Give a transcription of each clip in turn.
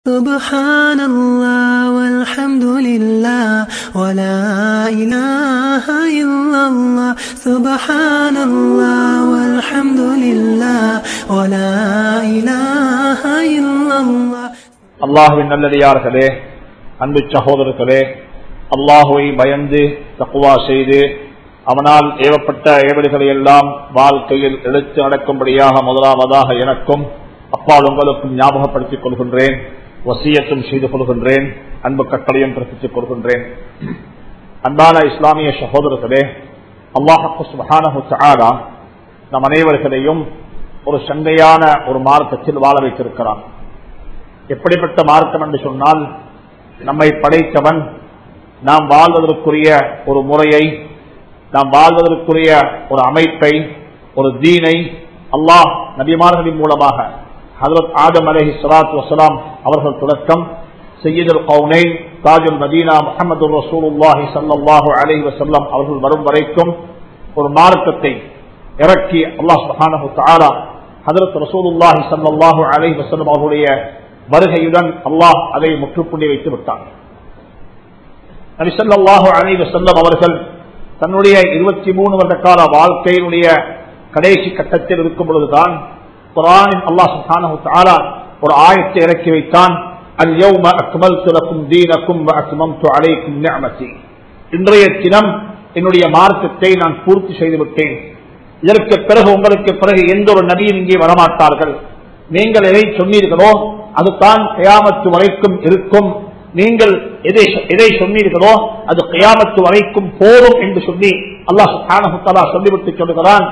سبحان الله والحمد لله ولا إله إلا الله سبحان الله والحمد لله ولا إله إلا الله அல்லாஹுவின் நல்லடியார்களே அன்பு சகோதரர்களே அல்லாஹுவை பயந்து தக்குவா செய்து அவனால் ஏவப்பட்ட ஏவல்களை எல்லாம் வாழ்க்கையில் எடுத்து நடக்கும்படியாக முதலாவதாக எனக்கும் அப்பால் உங்களுக்கும் ஞாபகப்படுத்திக் கொள்கின்றேன் வசியத்தும் செய்து கொள்கின்றேன் அன்பு கட்டளையும் பிறப்பித்துக் கொள்கின்றேன் அன்பான இஸ்லாமிய சகோதரர்களே அல்லாஹு சுபஹானஹு தஆலா நம் அனைவர்களையும் ஒரு சங்கையான ஒரு மார்க்கத்தில் வாழ வைத்திருக்கிறான் எப்படிப்பட்ட மார்க்கம் என்று சொன்னால் நம்மை படைத்தவன் நாம் வாழ்வதற்குரிய ஒரு முறையை நாம் வாழ்வதற்குரிய ஒரு அமைப்பை ஒரு தீனை அல்லாஹ் நபிமார்களின் மூலமாக ஹதரத் ஆதம் அலஹி சலாத் வசலாம் அவர்கள் தொடக்கம் செய்யதுல் கவுனை தாஜுல் மதீனா முகமது ரசூலுல்லாஹி சல்லாஹூ அலஹி வசல்லம் அவர்கள் வரும் வரைக்கும் ஒரு மார்க்கத்தை இறக்கி அல்லாஹ் சுஹானஹு தாலா ஹதரத் ரசூலுல்லாஹி சல்லாஹூ அலஹி வசல்லம் அவர்களுடைய வருகையுடன் அல்லாஹ் அதை முற்றுப்புள்ளி வைத்து விட்டார் நபிசல்லாஹு அலி வசல்லம் அவர்கள் தன்னுடைய இருபத்தி மூணு வருட கால வாழ்க்கையினுடைய கடைசி கட்டத்தில் இருக்கும் பொழுதுதான் குரானின் அல்லாஹ் சுஹானஹு தாலா ஒரு ஆயத்தை இறக்கி வைத்தான் اليوم أكملت لكم دينكم وأتممت عليكم نعمتي இன்றைய தினம் என்னுடைய மார்க்கத்தை நான் பூர்த்தி செய்து விட்டேன் இதற்கு பிறகு உங்களுக்கு பிறகு எந்த ஒரு நபியும் இங்கே வரமாட்டார்கள் நீங்கள் எதை சொன்னீர்களோ அதுதான் கயாமத்து வரைக்கும் இருக்கும் நீங்கள் எதை எதை சொன்னீர்களோ அது கயாமத்து வரைக்கும் போதும் என்று சொல்லி அல்லாஹ் சொல்லிவிட்டு சொல்லுகிறான்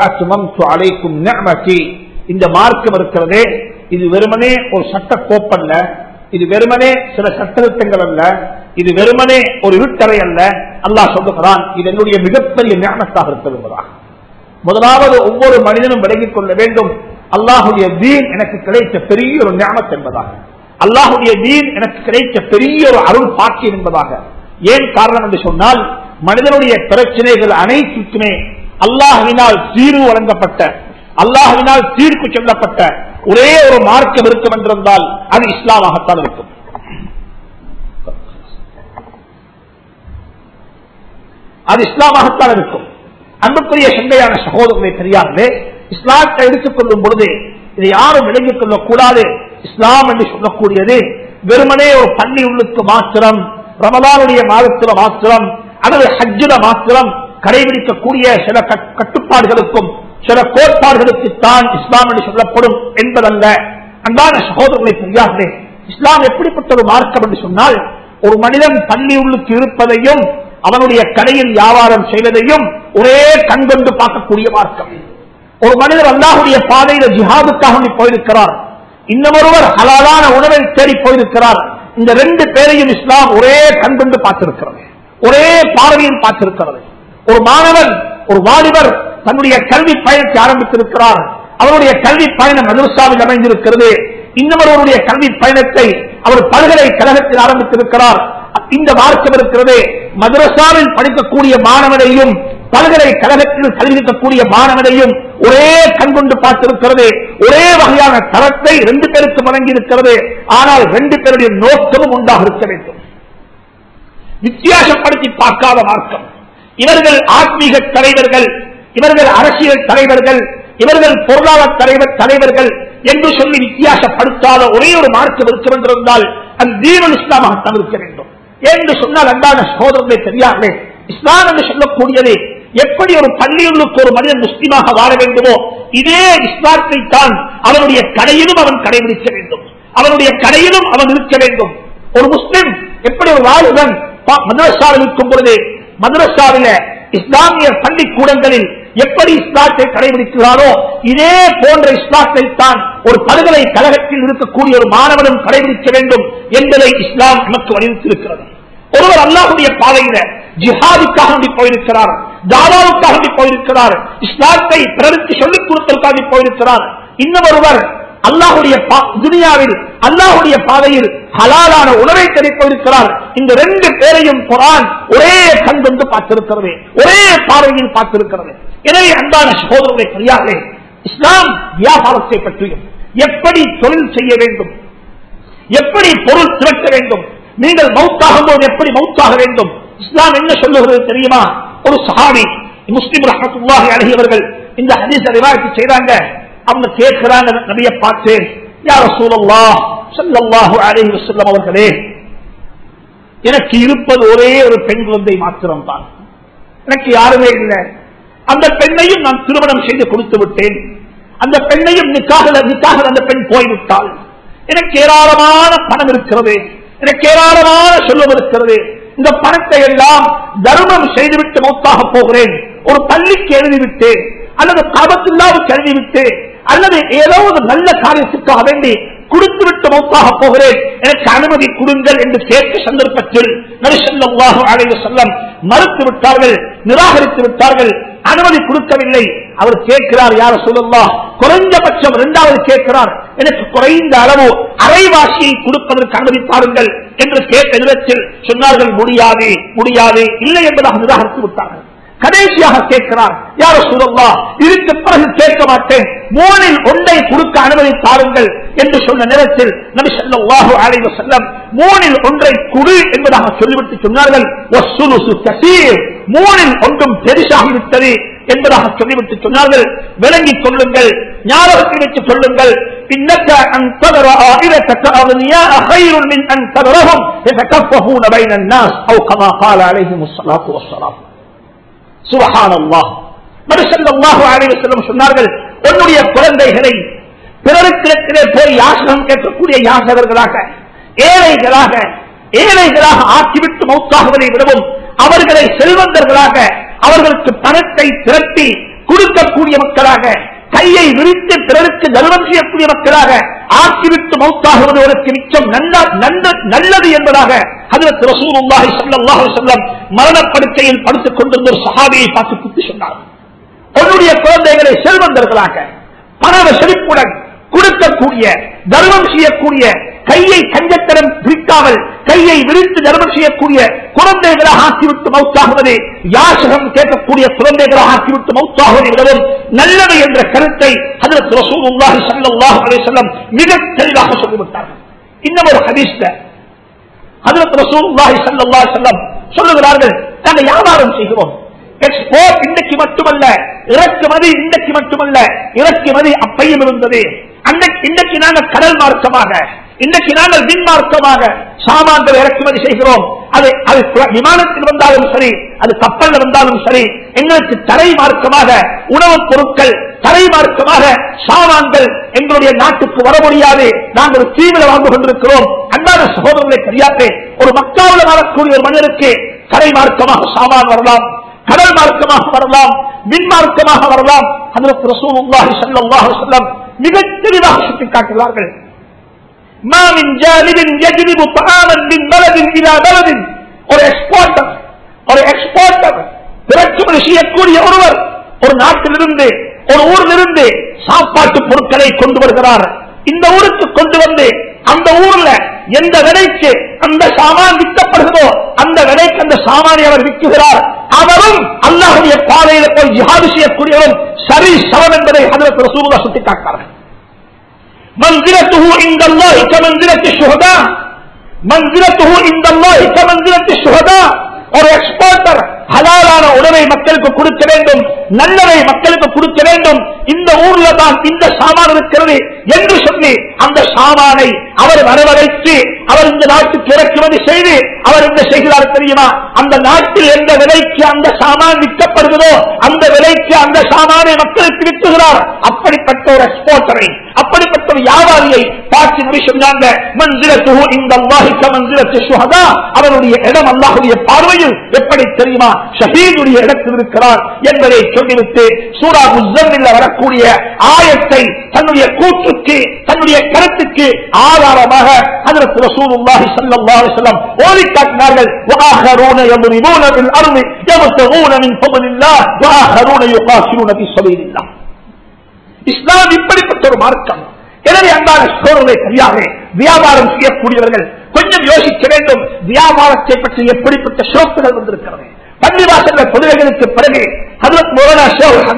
இந்த மார்க்கம் இருக்கிறதே இது வெறுமனே ஒரு சட்ட கோப்பல்ல இது வெறுமனே சில சட்டத்திட்டங்கள் அல்ல இது வெறுமனே ஒரு இருட்டறை அல்ல அல்லாஹ் சொல்லுகிறான் இது என்னுடைய மிகப்பெரிய ஞானத்தாக இருக்கிறது முதலாவது ஒவ்வொரு மனிதனும் விலகிக் கொள்ள வேண்டும் அல்லாஹுடைய தீன் எனக்கு கிடைத்த பெரிய ஒரு ஞாபகம் என்பதாக அல்லாஹுடைய தீன் எனக்கு கிடைத்த பெரிய ஒரு அருள் பாக்கியம் என்பதாக ஏன் காரணம் என்று சொன்னால் மனிதனுடைய பிரச்சனைகள் அனைத்துக்குமே அல்லாஹுவினால் தீர்வு வழங்கப்பட்ட அல்லாஹுவினால் தீர்ப்பு சொல்லப்பட்ட ஒரே ஒரு மார்க்கம் இருக்கும் என்றிருந்தால் அது இஸ்லாமாகத்தான் இருக்கும் அது இஸ்லாமாகத்தான் இருக்கும் அன்புக்குரிய சண்டையான சகோதரர்களை தெரியாமலே இஸ்லாத்தை எடுத்துக் கொள்ளும் பொழுது இதை யாரும் விளங்கிக் கொள்ளக்கூடாது இஸ்லாம் என்று சொல்லக்கூடியது வெறுமனே ஒரு பள்ளி உள்ளுக்கு மாத்திரம் ரமலானுடைய மாதத்துல மாத்திரம் அல்லது ஹஜ்ஜில மாத்திரம் கடைபிடிக்கக்கூடிய சில கட்டுப்பாடுகளுக்கும் சில கோட்பாடுகளுக்கு தான் இஸ்லாம் என்று சொல்லப்படும் என்பதல்ல அன்பான சகோதரர்களை தெரியாதே இஸ்லாம் எப்படிப்பட்ட ஒரு மார்க்கம் என்று சொன்னால் ஒரு மனிதன் பள்ளி உள்ளுக்கு இருப்பதையும் அவனுடைய கடையில் வியாபாரம் செய்வதையும் ஒரே கண்கொண்டு பார்க்கக்கூடிய மார்க்கம் ஒரு மனிதர் அல்லாஹுடைய பாதையில ஜிஹாதுக்காக போயிருக்கிறார் இன்னமொருவர் ஹலாலான உணவை தேடி போயிருக்கிறார் இந்த ரெண்டு பேரையும் இஸ்லாம் ஒரே கண்கொண்டு பார்த்திருக்கிறது ஒரே பார்வையில் பார்த்திருக்கிறது ஒரு மாணவன் ஒரு வாலிபர் தன்னுடைய கல்வி பயணத்தை ஆரம்பித்திருக்கிறார் அவருடைய கல்வி பயணம் மதுரசாவில் அமைந்திருக்கிறது இன்னொருவருடைய கல்வி பயணத்தை அவர் பல்கலைக்கழகத்தில் ஆரம்பித்திருக்கிறார் இந்த மார்க்கம் இருக்கிறது மதுரசாவில் படிக்கக்கூடிய மாணவனையும் பல்கலைக்கழகத்தில் கல்விக்கக்கூடிய மாணவனையும் ஒரே கண்கொண்டு பார்த்திருக்கிறது ஒரே வகையான தரத்தை ரெண்டு பேருக்கு வழங்கி இருக்கிறது ஆனால் ரெண்டு பேருடைய நோக்கமும் ஒன்றாக இருக்க வேண்டும் வித்தியாசப்படுத்தி பார்க்காத மார்க்கம் இவர்கள் ஆத்மீக தலைவர்கள் இவர்கள் அரசியல் தலைவர்கள் இவர்கள் பொருளாதார தலைவர் தலைவர்கள் என்று சொல்லி வித்தியாசப்படுத்தாத ஒரே ஒரு மார்க்கம் இருக்க என்றிருந்தால் அது தீனல் இஸ்லாமாகத்தான் இருக்க வேண்டும் என்று சொன்னால் அன்பான சோதரங்களை தெரியாமலே இஸ்லாம் என்று சொல்லக்கூடியது எப்படி ஒரு பள்ளியுள்ளுக்கு ஒரு மனிதன் முஸ்லீமாக வாழ வேண்டுமோ இதே இஸ்லாத்தை தான் அவனுடைய கடையிலும் அவன் கடைபிடிக்க வேண்டும் அவனுடைய கடையிலும் அவன் இருக்க வேண்டும் ஒரு முஸ்லிம் எப்படி ஒரு வாலிபன் மதரசாவில் இருக்கும் பொழுது மதரசாவில இஸ்லாமிய பள்ளிக்கூடங்களில் எப்படி இஸ்லாத்தை கடைபிடிக்கிறாரோ இதே போன்ற இஸ்லாத்தை தான் ஒரு பல்கலைக்கழகத்தில் இருக்கக்கூடிய ஒரு மாணவனும் கடைபிடிக்க வேண்டும் என்பதை இஸ்லாம் நமக்கு வலியுறுத்தியிருக்கிறது ஒருவர் அல்லாஹுடைய பாதையில ஜிஹாதுக்காக போயிருக்கிறார் தாவாவுக்காக போயிருக்கிறார் இஸ்லாத்தை பிறருக்கு சொல்லிக் கொடுத்ததற்காக போயிருக்கிறார் இன்னொருவர் அல்லாஹுடைய துனியாவில் அல்லாஹுடைய பாதையில் ஹலாலான உணவை கிடைப்பிருக்கிறார் இந்த ரெண்டு பேரையும் குரான் ஒரே கண் கொண்டு பார்த்திருக்கிறது ஒரே பார்வையில் பார்த்திருக்கிறது எனவே அன்பான சகோதரர்களை சரியாக இஸ்லாம் வியாபாரத்தை பற்றியும் எப்படி தொழில் செய்ய வேண்டும் எப்படி பொருள் திரட்ட வேண்டும் நீங்கள் மௌத்தாகும் போது எப்படி மௌத்தாக வேண்டும் இஸ்லாம் என்ன சொல்லுகிறது தெரியுமா ஒரு சஹாபி முஸ்லிம் ரஹமத்துல்லாஹி அலைஹி அவர்கள் இந்த ஹதீஸ ரிவாயத்து செய்றாங்க அவங்க கேட்கிறாங்க நபிய பார்த்து யா ரசூலல்லாஹ் ஸல்லல்லாஹு அலைஹி வஸல்லம் அவர்களே எனக்கு இருப்பது ஒரே ஒரு பெண் குழந்தை மாத்திரம் தான் எனக்கு யாருமே இல்லை அந்த பெண்ணையும் நான் திருமணம் செய்து கொடுத்து விட்டேன் அந்த பெண்ணையும் நிக்காக நிக்காக அந்த பெண் போய்விட்டாள் எனக்கு ஏராளமான பணம் இருக்கிறது எனக்கு ஏராளமான சொல்லம் இருக்கிறது இந்த பணத்தை எல்லாம் தர்மம் செய்துவிட்டு மௌத்தாக போகிறேன் ஒரு பள்ளிக்கு எழுதிவிட்டு அல்லது காபத்துல்லாவுக்கு எழுதிவிட்டு அல்லது ஏதோ ஒரு நல்ல காரியத்துக்காக வேண்டி கொடுத்து விட்டு மௌத்தாக போகிறேன் எனக்கு அனுமதி கொடுங்கள் என்று கேட்ட சந்தர்ப்பத்தில் நரிசல்லாஹு அலைவு செல்லம் மறுத்து விட்டார்கள் நிராகரித்து விட்டார்கள் அனுமதி கொடுக்கவில்லை அவர் கேட்கிறார் யார சொல்லல்லா குறைந்தபட்சம் இரண்டாவது கேட்கிறார் எனக்கு குறைந்த அளவு அரைவாசியை கொடுப்பதற்கு அனுமதித்தாருங்கள் என்று கேட்ட நிலத்தில் சொன்னார்கள் முடியாது முடியாது இல்லை என்பதாக நிராகரித்து விட்டார்கள் கடைசியாக கேட்கிறார் யார சொல்லா இதுக்கு பிறகு கேட்க மாட்டேன் மூணில் ஒன்றை கொடுக்க அனுமதி தாருங்கள் என்று சொன்ன நேரத்தில் நபி ஸல்லல்லாஹு அலைஹி வஸல்லம் மூணில் ஒன்றை குடு என்பதாக சொல்லிவிட்டு சொன்னார்கள் வஸ்ஸுலுசு கஸீர் மூணில் ஒன்றும் பெரிசாகிவிட்டது என்பதாக சொல்லிவிட்டு சொன்னார்கள் விளங்கிக் கொள்ளுங்கள் ஞாபகத்தில் வைத்துக் கொள்ளுங்கள் إنك أن تذر عائلتك أغنياء خير من أن تذرهم يتكففون بين الناس أو كما قال عليهم الصلاة والسلام சுபஹானல்லாஹ் நபிசல்லாஹு அலைஹி வஸல்லம் சொன்னார்கள் உன்னுடைய குழந்தைகளை பிறருக்கிடத்திலே போய் யாசகம் கேட்கக்கூடிய யாசகர்களாக ஏழைகளாக ஏழைகளாக ஆக்கிவிட்டு மௌத்தாகுவதை விடவும் அவர்களை செல்வந்தர்களாக அவர்களுக்கு பணத்தை திரட்டி கொடுக்கக்கூடிய மக்களாக கையை விரித்து பிறருக்கு தர்மம் செய்யக்கூடிய மக்களாக ஆக்கிவிட்டு மௌத்தாகுவது உனக்கு மிச்சம் நல்ல- நல்ல- நல்லது என்பதாக ஹதரத் ரசூலுல்லாஹி ஸல்லல்லாஹு அலைஹி வஸல்லம் மரணப்படுக்கையில் படுத்துக் கொண்டிருந்த ஒரு சஹாபியை பார்த்து குத்தி சொன்னார் உன்னுடைய குழந்தைகளை செல்வந்தர்களாக பணவ செழிப்புடன் கொடுக்கக்கூடிய தர்மம் செய்யக்கூடிய கையை கஞ்சத்தரம் பிரிக்காமல் கையை விரித்து தர்மம் செய்யக்கூடிய குழந்தைகளாக ஆக்கிவிட்டு மௌத்தாகுவது யாசகம் கேட்கக்கூடிய குழந்தைகளாக ஆக்கிவிட்டு மௌத்தாகுவதை விடவும் நல்லது என்ற கருத்தை அதற்கு ரசூலுல்லாஹி ஸல்லல்லாஹு அலைஹி வஸல்லம் மிக தெளிவாக சொல்லிவிட்டார்கள் இன்னும் ஒரு ஹதீஸ்ல ஹதரத் ரசூலுல்லாஹி ஸல்லல்லாஹு அலைஹி வஸல்லம் சொல்லுகிறார்கள் நாங்கள் வியாபாரம் செய்கிறோம் எக்ஸ்போர்ட் இன்னைக்கு மட்டுமல்ல இறக்குமதி இன்னைக்கு மட்டுமல்ல இறக்குமதி அப்பையும் இருந்தது அன்னைக்கு இன்னைக்கு நாங்கள் கடல் மார்க்கமாக இன்னைக்கு நாங்கள் விண் மார்க்கமாக சாமான்கள் இறக்குமதி செய்கிறோம் அது அது விமானத்தில் வந்தாலும் சரி அது கப்பல்ல வந்தாலும் சரி எங்களுக்கு தரை மார்க்கமாக உணவுப் பொருட்கள் தரை மார்க்கமாக சாமான்கள் எங்களுடைய நாட்டுக்கு வர முடியாது நாங்கள் தீவிர வாழ்ந்து கொண்டிருக்கிறோம் அன்றாட சகோதரர்களை சரியாற்றே ஒரு மக்காவில் வாழக்கூடிய ஒரு மனிதருக்கு தரை மார்க்கமாக சாமான் வரலாம் கடல் மார்க்கமாக வரலாம் மின் மார்க்கமாக வரலாம் அதற்கு ரசூலுல்லாஹி ஸல்லல்லாஹு அலைஹி வஸல்லம் மிகத் தெளிவாக சுட்டிக்காட்டுகிறார்கள் ما من جانب يجلب طعاما من بلد الى بلد ஒரு எக்ஸ்போர்ட்டர் ஒரு எக்ஸ்போர்ட்டர் இறக்குமதி செய்யக்கூடிய ஒருவர் ஒரு நாட்டிலிருந்து ஒரு ஊரிலிருந்து சாப்பாட்டு பொருட்களை கொண்டு வருகிறார் இந்த ஊருக்கு கொண்டு வந்து அந்த ஊர்ல எந்த விலைக்கு அந்த சாமான் விற்கப்படுகிறதோ அந்த விலைக்கு அந்த சாமானை அவர் விற்குகிறார் அவரும் அல்லாஹுடைய பாதையில போய் ஜிஹாது செய்யக்கூடியவரும் சரி சமம் என்பதை அதில் ரசூலுல்லா சுட்டிக்காட்டார்கள் منزلته عند الله كمنزلة الشهداء منزلته عند الله كمنزلة الشهداء ஒரு எக்ஸ்போர்ட்டர் ஹலாலான உணவை மக்களுக்கு கொடுக்க வேண்டும் நல்லதை மக்களுக்கு கொடுக்க வேண்டும் இந்த ஊர்ல தான் இந்த சாமான் இருக்கிறது என்று சொல்லி அந்த சாமானை அவர் வரவழைத்து அவர் இந்த நாட்டுக்கு இறக்குமதி செய்து அவர் என்ன செய்கிறார் தெரியுமா அந்த நாட்டில் எந்த விலைக்கு அந்த சாமான் விற்கப்படுகிறதோ அந்த விலைக்கு அந்த சாமானை மக்களுக்கு விற்குகிறார் அப்படிப்பட்ட ஒரு எக்ஸ்போர்ட்டரை அப்படிப்பட்ட ஒரு வியாபாரியை பார்த்து நபி சொன்னாங்க மந்திரத்துகு இந்த அல்லாஹிக்க மந்திரத்து சுகதா அவருடைய இடம் அல்லாஹுடைய பார்வையில் எப்படி தெரியுமா ஷஹீதுடைய இடத்தில் இருக்கிறார் என்பதை சொல்லிவிட்டு சூரா முஸ்லில் வரக்கூடிய ஆயத்தை தன்னுடைய கூற்றுக்கு தன்னுடைய கருத்துக்கு ஆதாரமாக அதற்கு ரசூலுல்லாஹி ஸல்லல்லாஹு அலைஹி வஸல்லம் ஓதி காட்டினார்கள் وآخرون يضربون في الأرض يبتغون من فضل الله وآخرون يقاتلون في سبيل الله இஸ்லாம் இப்படிப்பட்ட ஒரு மார்க்கம் எனவே அன்பான சோழர்களை சரியாக வியாபாரம் செய்யக்கூடியவர்கள் கொஞ்சம் யோசிக்க வேண்டும் வியாபாரத்தை பற்றி எப்படிப்பட்ட சிறப்புகள் வந்திருக்கிறது பள்ளிவாசல்கள் பொதுவைகளுக்கு பிறகு ஹதரத் மோலானா ஷேக் ஹதீஸ்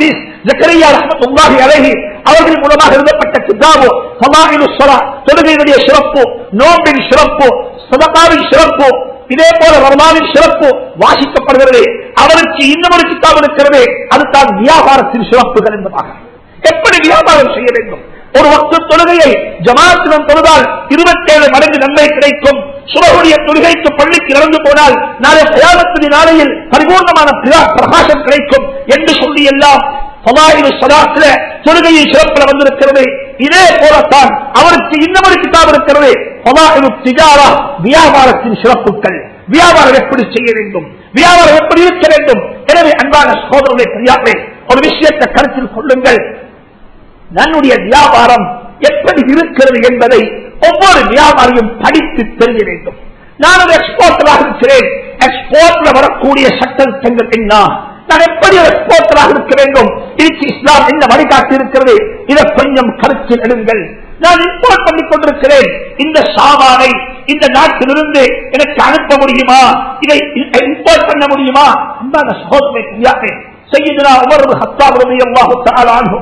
ஜக்கரியா ரஹ்மத்துல்லாஹி அலைஹி அவர்கள் மூலமாக எழுதப்பட்ட கிதாபு ஃபலாயிலு ஸலா தொழுகையினுடைய சிறப்பு நோம்பின் சிறப்பு சதகாவின் சிறப்பு இதே போல ரமலானின் சிறப்பு வாசிக்கப்படுகிறது அவருக்கு இன்னொரு கிதாப் இருக்கிறது அதுதான் வியாபாரத்தின் சிறப்புகள் என்பதாக எப்படி வியாபாரம் செய்ய வேண்டும் ஒரு வக்து தொழுகையை ஜமாத்துடன் தொழுதால் இருபத்தேழு மடங்கு நன்மை கிடைக்கும் சுரகுடைய தொழுகைக்கு பள்ளிக்கு இறந்து போனால் நாளை பிரயாணத்தின் நாளையில் பரிபூர்ணமான பிரா- பிரகாசம் கிடைக்கும் என்று சொல்லி எல்லாம் பலாயிரு சதாத்துல தொழுகையின் சிறப்பில் வந்திருக்கிறது இதே போலத்தான் அவருக்கு இன்னொரு கிதாப் இருக்கிறது பலாயிரு திஜாரா வியாபாரத்தின் சிறப்புகள் வியாபாரம் எப்படி செய்ய வேண்டும் வியாபாரம் எப்படி இருக்க வேண்டும் எனவே அன்பான சோதரனை பெரியாரே ஒரு விஷயத்தை கருத்தில் கொள்ளுங்கள் தன்னுடைய வியாபாரம் எப்படி இருக்கிறது என்பதை ஒவ்வொரு வியாபாரியும் படித்து தெரிய வேண்டும் நான் ஒரு எக்ஸ்போர்ட்டராக இருக்கிறேன் எக்ஸ்போர்ட்ல வரக்கூடிய சட்டங்கள் என்ன நான் எப்படி ஒரு எக்ஸ்போர்ட்டராக இருக்க வேண்டும் இதுக்கு இஸ்லாம் என்ன வழிகாட்டி இருக்கிறது இதை கொஞ்சம் கருத்தில் எடுங்கள் நான் இம்போர்ட் பண்ணிக் கொண்டிருக்கிறேன் இந்த சாமானை இந்த நாட்டிலிருந்து எனக்கு அனுப்ப முடியுமா இதை இம்போர்ட் பண்ண முடியுமா அன்பான சகோதரனை செய்யுதுனா உமர் ஹத்தாப் ரலியல்லாஹு தஆலா அன்ஹு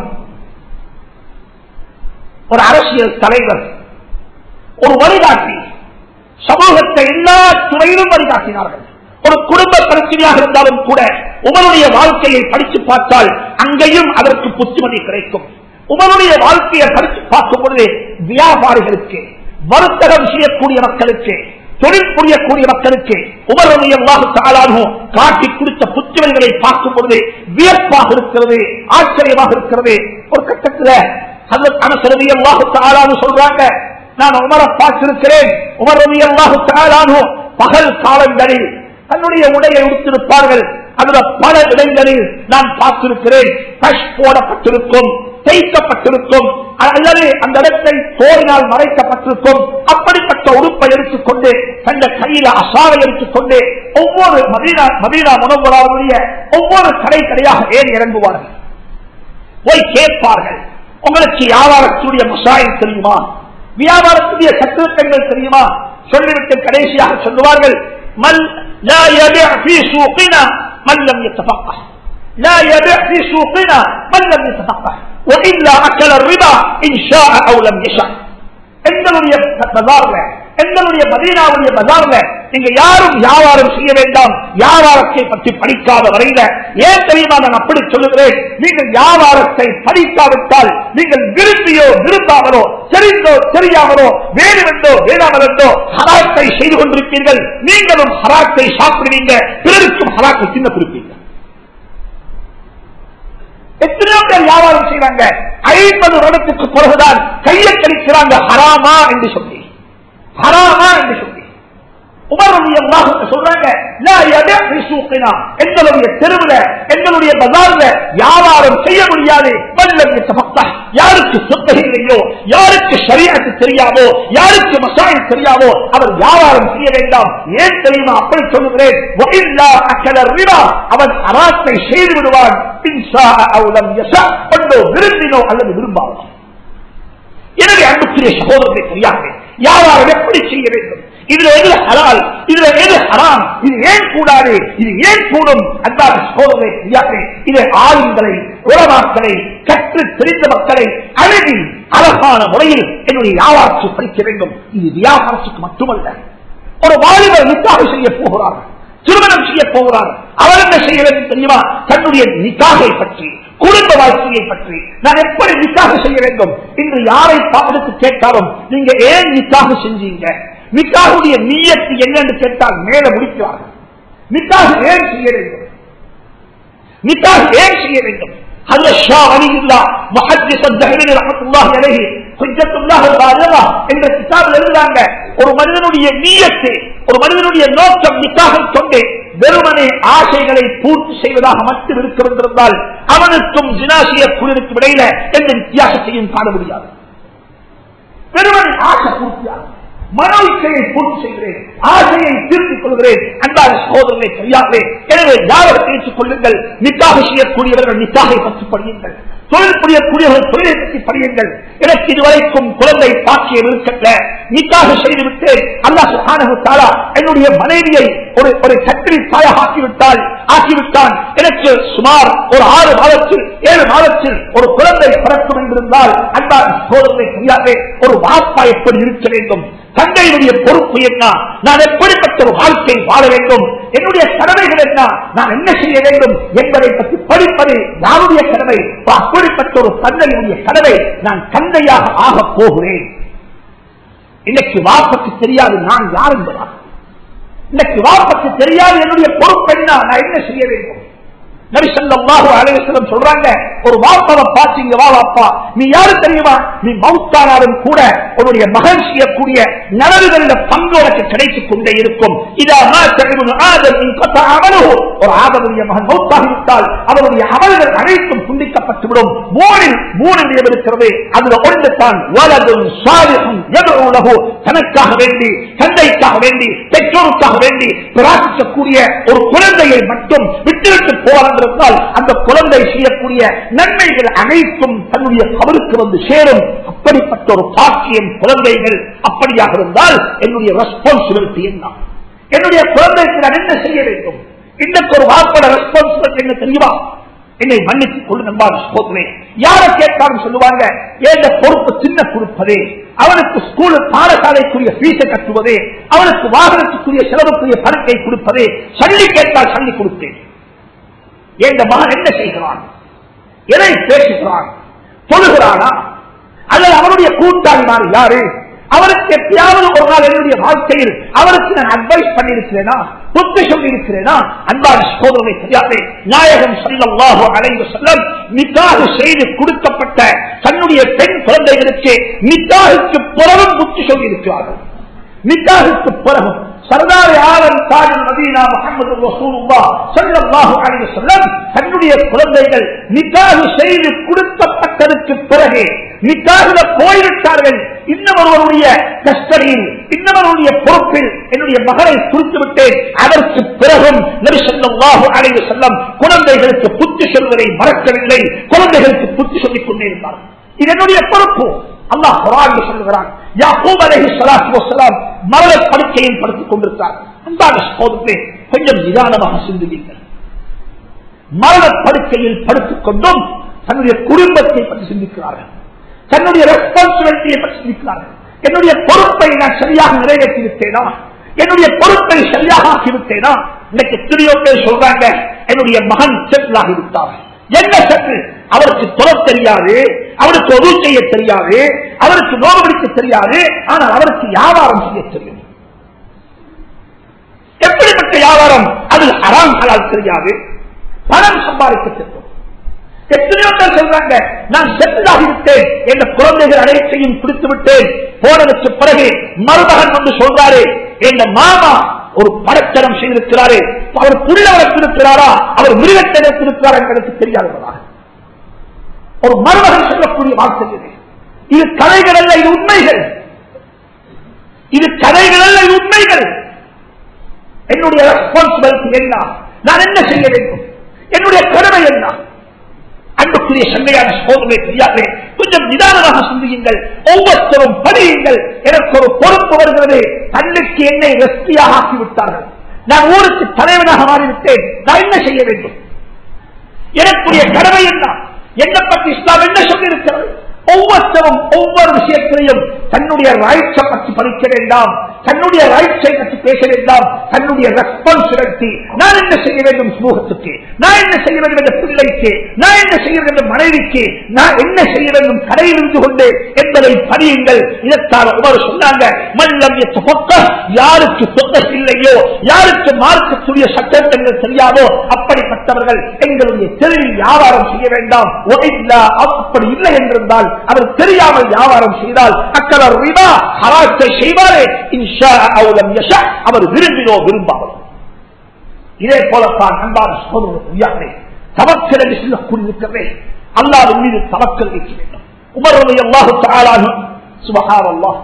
ஒரு அரசியல் தலைவர் ஒரு வழிகாட்டி சமூகத்தை எல்லா துறையிலும் வழிகாட்டினார்கள் ஒரு குடும்ப பிரச்சனையாக இருந்தாலும் கூட உமருடைய வாழ்க்கையை படித்து பார்த்தால் அங்கேயும் அதற்கு புத்துமதி கிடைக்கும் உமருடைய வாழ்க்கையை படித்து பார்க்கும் பொழுது வியாபாரிகளுக்கு வர்த்தகம் செய்யக்கூடிய மக்களுக்கு தொழில் புரியக்கூடிய மக்களுக்கு உமருடைய தாளாகவும் காட்டி கொடுத்த புத்துவல்களை பார்க்கும் பொழுது வியப்பாக இருக்கிறது ஆச்சரியமாக இருக்கிறது ஒரு கட்டத்தில் அனசரதி அல்லாஹு தாளான்னு சொல்றாங்க நான் உமரை பார்த்திருக்கிறேன் உமர் ரவி அல்லாஹு தாளானு பகல் காலங்களில் தன்னுடைய உடையை உடுத்திருப்பார்கள் அதுல பல இடங்களில் நான் பார்த்திருக்கிறேன் கஷ் போடப்பட்டிருக்கும் தேய்க்கப்பட்டிருக்கும் அல்லது அந்த இடத்தை தோறினால் மறைக்கப்பட்டிருக்கும் அப்படிப்பட்ட உடுப்பை எடுத்துக்கொண்டு தந்த கையில அசாவை எடுத்துக்கொண்டு ஒவ்வொரு மதீனா மதீனா முனவராவுடைய ஒவ்வொரு கடை கடையாக ஏறி இறங்குவார்கள் போய் கேட்பார்கள் உங்களுக்கு வியாபாரத்துடைய மசாயம் தெரியுமா வியாபாரத்துடைய சட்டங்கள் தெரியுமா சொல்லிவிட்டு கடைசியாக சொல்லுவார்கள் மல் لا يبيع في سوقنا من لم يتفقه لا يبيع في سوقنا من لم يتفقه وإلا أكل الربا إن شاء أو لم يشاء எங்களுடைய பஜார்ல எங்களுடைய மதீனாவுடைய பஜார்ல நீங்க யாரும் வியாபாரம் செய்ய வேண்டாம் வியாபாரத்தை பற்றி படிக்காத வரையில ஏன் தெரியுமா நான் அப்படி சொல்லுகிறேன் நீங்கள் வியாபாரத்தை படிக்காவிட்டால் நீங்கள் விரும்பியோ விரும்பாமலோ தெரிந்தோ தெரியாமலோ வேணுமென்றோ வேணாமலோ ஹராத்தை செய்து கொண்டிருப்பீர்கள் நீங்களும் ஹராத்தை சாப்பிடுவீங்க பிறருக்கும் ஹராத்தை சின்ன கொடுப்பீங்க எத்தனையோ பேர் வியாபாரம் செய்வாங்க ஐம்பது வருடத்துக்கு பிறகுதான் கையை கழிக்கிறாங்க ஹராமா என்று சொல்லி ஹராமா என்று சொல்லி உமர்வதியமாக சொல்றாங்க எங்களுடைய தெருவில் எங்களுடைய பஜார்ல வியாபாரம் செய்ய முடியாது வல்லம் யாருக்கு சொத்தகை இல்லையோ யாருக்கு சரியாக்கு தெரியாமோ யாருக்கு மசாயம் தெரியாமோ அவர் வியாபாரம் செய்ய வேண்டாம் ஏன் தெரியுமா அப்படி சொல்லுகிறேன் அவன் அராத்தை செய்து விடுவான் விரும்பினோ அல்லது விரும்பாமோ எனவே அன்புக்குரிய சகோதரத்தை தெரியாது வியாபாரம் எப்படி செய்ய வேண்டும் இதுல எது ஹலால் இதுல எது ஹராம் இது ஏன் கூடாது இது ஏன் கூடும் அன்பான சகோதரரை தெரியாது இது ஆளுங்களை உறவாக்களை கற்று தெரிந்த மக்களை அழகி அழகான முறையில் என்னுடைய வியாபாரத்தை படிக்க வேண்டும் இது வியாபாரத்துக்கு மட்டுமல்ல ஒரு வாலிபர் நிக்காக செய்ய போகிறார் திருமணம் செய்ய போகிறார் அவர் என்ன செய்ய வேண்டும் தெரியுமா தன்னுடைய நிக்காகை பற்றி குடும்ப வாழ்க்கையை பற்றி நான் எப்படி நிக்காக செய்ய வேண்டும் இன்று யாரை பார்த்து கேட்டாலும் நீங்க ஏன் நிக்காக செஞ்சீங்க நிக்காகுடைய நீயத்து என்னன்னு கேட்டால் மேல முடிக்கிறார்கள் நிக்காக ஏன் செய்ய வேண்டும் நிக்காக ஏன் செய்ய வேண்டும் هذا الشاه ولي الله محدث الدهرين رحمه الله عليه حجة الله الغالبة என்ற கிதாபில் எழுதுறாங்க ஒரு மனிதனுடைய நீயத்தை ஒரு மனிதனுடைய நோக்கம் நிக்காக கொண்டு வெறுமனே ஆசைகளை பூர்த்தி செய்வதாக மட்டும் இருக்க வந்திருந்தால் அவனுக்கும் ஜினாசிய குழுவிற்கும் இடையில எந்த வித்தியாசத்தையும் காண முடியாது வெறுமனே ஆசை பூர்த்தியாகும் மன இச்சையை பூர்த்தி செய்கிறேன் ஆசையை தீர்த்துக் கொள்கிறேன் அன்பான சகோதரனை கையாகவே எனவே யாரை பேசிக் கொள்ளுங்கள் நிக்காக செய்யக்கூடியவர்கள் நிக்காகை பற்றி படியுங்கள் தொழில் புரியக்கூடியவர்கள் தொழிலை பற்றி படியுங்கள் எனக்கு இதுவரைக்கும் குழந்தை பாக்கியம் இருக்கல நிக்காக செய்துவிட்டு அல்லா சுகானகு தாலா என்னுடைய மனைவியை ஒரு ஒரு சட்டில் தாயாக ஆக்கிவிட்டால் ஆக்கிவிட்டான் எனக்கு சுமார் ஒரு ஆறு மாதத்தில் ஏழு மாதத்தில் ஒரு குழந்தை பிறக்கும் என்றிருந்தால் அந்த சோதனை தெரியாதே ஒரு வாப்பா எப்படி இருக்க வேண்டும் தந்தையினுடைய பொறுப்பு என்ன நான் எப்படிப்பட்ட ஒரு வாழ்க்கை வாழ வேண்டும் என்னுடைய கடமைகள் என்ன நான் என்ன செய்ய வேண்டும் என்பதை பற்றி படிப்பது யாருடைய கடமை அப்படிப்பட்ட ஒரு தந்தையினுடைய கடமை நான் தந்தையாக ஆகப் போகிறேன் இன்னைக்கு வாப்பக்கு தெரியாது நான் யார் என்பதா இன்னைக்கு வாப்பக்கு தெரியாது என்னுடைய பொறுப்பு என்ன நான் என்ன செய்ய வேண்டும் நபி ஸல்லல்லாஹு அலைஹி வஸல்லம் சொல்றாங்க ஒரு வாப்பாவை பாத்தீங்க வா வாப்பா நீ யாரு தெரியுமா நீ மௌத்தானாலும் கூட உன்னுடைய மகன் செய்யக்கூடிய நலவுகளில் பங்கு உனக்கு கிடைத்துக் கொண்டே இருக்கும் இதா மாத்தமிழ் ஆதம் இன் கத்த அமலு ஒரு ஆதமுடைய மகன் மௌத்தாகிவிட்டால் அவருடைய அமல்கள் அனைத்தும் துண்டிக்கப்பட்டுவிடும் மூணில் மூணு நிலம் இருக்கிறது அதுல ஒன்று தான் வலதும் சாலிகும் எதிரோ தனக்காக வேண்டி தந்தைக்காக வேண்டி பெற்றோருக்காக வேண்டி பிரார்த்திக்கக்கூடிய ஒரு குழந்தையை மட்டும் விட்டுவிட்டு போவார்கள் என்றால் அந்த குழந்தை செய்யக்கூடிய நன்மைகள் அனைத்தும் தன்னுடைய கவருக்கு வந்து சேரும் அப்படிப்பட்ட ஒரு பாக்கியம் குழந்தைகள் அப்படியாக இருந்தால் என்னுடைய ரெஸ்பான்சிபிலிட்டி என்ன என்னுடைய குழந்தைக்கு நான் என்ன செய்ய வேண்டும் இன்னைக்கு ஒரு வாப்பட ரெஸ்பான்சிபிலிட்டி என்ன தெரியுமா என்னை மன்னித்துக் கொண்டு நம்பால் போதுமே யாரை கேட்டாலும் சொல்லுவாங்க ஏந்த பொறுப்பு சின்ன கொடுப்பதே அவனுக்கு ஸ்கூல் பாடசாலைக்குரிய பீஸை கட்டுவதே அவனுக்கு வாகனத்துக்குரிய செலவுக்குரிய பணத்தை கொடுப்பதே சல்லி கேட்டால் சல்லி கொடுத்தேன் எந்த மகன் என்ன செய்கிறான் எதை பேசுகிறான் தொழுகிறானா அல்லது அவனுடைய கூட்டாளி நான் யாரு அவருக்கு எப்பயாவது ஒரு நாள் என்னுடைய வாழ்க்கையில் அவருக்கு நான் அட்வைஸ் பண்ணியிருக்கிறேனா புத்தி சொல்லி இருக்கிறேனா அன்பான சோதனை தெரியாது நாயகம் சொல்லல்லாஹோ அலைந்து செல்லம் நிக்காக செய்து கொடுக்கப்பட்ட தன்னுடைய பெண் குழந்தைகளுக்கு நிக்காகுக்கு புறவும் புத்தி சொல்லி இருக்கிறார்கள் நிக்காகுக்கு பிறகும் சர்தார் ஆலம் தாஜுல் மதீனா முகமது ரசூலுல்லா ஸல்லல்லாஹு அலைஹி வஸல்லம் தன்னுடைய குழந்தைகள் நிக்காஹ் செய்து கொடுக்கப்பட்டதற்கு பிறகு நிக்காஹில போய்விட்டார்கள் இன்னொருவருடைய கஸ்டடியில் இன்னொருவருடைய பொறுப்பில் என்னுடைய மகளை குறித்து விட்டேன் அதற்கு பிறகும் நபி ஸல்லல்லாஹு அலைஹி வஸல்லம் குழந்தைகளுக்கு புத்தி சொல்வதை மறக்கவில்லை குழந்தைகளுக்கு புத்தி சொல்லிக் கொண்டே இருந்தார்கள் இது என்னுடைய பொறுப்பு அல்லாஹ் குரான் சொல்லுகிறான் யாக்கூப் அலைஹி ஸலாத்து வஸலாம் மரண படுக்கையில் படுத்துக் கொண்டிருக்கிறார் அன்பான சகோதரர்களே கொஞ்சம் நிதானமாக சிந்தியுங்கள் மரண படுக்கையில் படுத்துக் கொண்டும் தன்னுடைய குடும்பத்தை பற்றி சிந்திக்கிறார்கள் தன்னுடைய ரெஸ்பான்சிபிலிட்டியை பற்றி சிந்திக்கிறார்கள் என்னுடைய பொறுப்பை நான் சரியாக நிறைவேற்றி விட்டேனா என்னுடைய பொறுப்பை சரியாக ஆக்கிவிட்டேனா இன்னைக்கு எத்தனையோ பேர் சொல்றாங்க என்னுடைய மகன் செட்டில் ஆகிவிட்டார் என்ன சற்று அவருக்கு தொலை தெரியாது அவருக்கு ஒது செய்ய தெரியாது அவருக்கு நோவு பிடிக்க தெரியாது ஆனால் அவருக்கு வியாபாரம் செய்ய தெரியும் எப்படிப்பட்ட வியாபாரம் அதில் அறாம் ஹலால் தெரியாது பணம் சம்பாதிக்க தெரியும் எத்தனையோ பேர் சொல்றாங்க நான் செட்டில் ஆகிவிட்டேன் என்ற குழந்தைகள் அனைத்தையும் பிடித்து விட்டேன் போனதற்கு பிறகு மருமகன் வந்து சொல்றாரு என்ற மாமா ஒரு படத்தனம் செய்திருக்கிறாரு அவர் புள்ள வளர்த்திருக்கிறாரா அவர் மிருகத்தை வைத்திருக்கிறார் என்பதற்கு தெரியாதவராக ஒரு மருமகன் சொல்லக்கூடிய வார்த்தை இது. இது கதைகள் அல்ல இது உண்மைகள் இது கதைகள் அல்ல இது உண்மைகள் என்னுடைய ரெஸ்பான்சிபிலிட்டி என்ன நான் என்ன செய்ய வேண்டும் என்னுடைய கடமை என்ன அன்புக்குரிய சண்டையான சோதனை தெரியாது கொஞ்சம் நிதானமாக சிந்தியுங்கள் ஒவ்வொருத்தரும் படியுங்கள் எனக்கு ஒரு பொறுப்பு வருகிறது தன்னுக்கு என்னை வெற்றியாக ஆக்கிவிட்டார்கள் நான் ஊருக்கு தலைவனாக மாறிவிட்டேன் நான் என்ன செய்ய வேண்டும் எனக்குரிய கடமை என்ன என்ன பற்றி இஸ்லாம் என்ன சொல்லியிருக்கிறது ஒவ்வொருத்தரும் ஒவ்வொரு விஷயத்திலையும் தன்னுடைய ரைட்ஸை பற்றி படிக்க வேண்டாம் தன்னுடைய ரைட்ஸை பற்றி பேச வேண்டாம் தன்னுடைய ரெஸ்பான்சிபிலிட்டி நான் என்ன செய்ய வேண்டும் சமூகத்துக்கு நான் என்ன செய்ய வேண்டும் என்ற பிள்ளைக்கு நான் என்ன செய்ய வேண்டும் மனைவிக்கு நான் என்ன செய்ய வேண்டும் கடையில் இருந்து கொண்டு என்பதை படியுங்கள் இதற்கான உமர் சொன்னாங்க மல்லம் எத்த யாருக்கு சொந்த இல்லையோ யாருக்கு மார்க்கக்கூடிய சட்டங்கள் தெரியாதோ அப்படிப்பட்டவர்கள் எங்களுடைய தெருவில் வியாபாரம் செய்ய வேண்டாம் ஒயில்லா அப்படி இல்லை என்றிருந்தால் அவர் தெரியாமல் வியாபாரம் செய்தால் அக்கவர் ரிபா ஹராத்தை செய்வாரே இன்ஷா அவுலம் யஷா அவர் விரும்பினோ விரும்பாமல் இதே போலத்தான் அன்பான சோதனை தவக்கல் என்று சொல்லக்கூடியிருக்கிறதே அல்லாவின் மீது தவக்கல் வைக்க வேண்டும் உமருடைய அல்லாஹு தாளானு சுபகார் அல்லாஹ்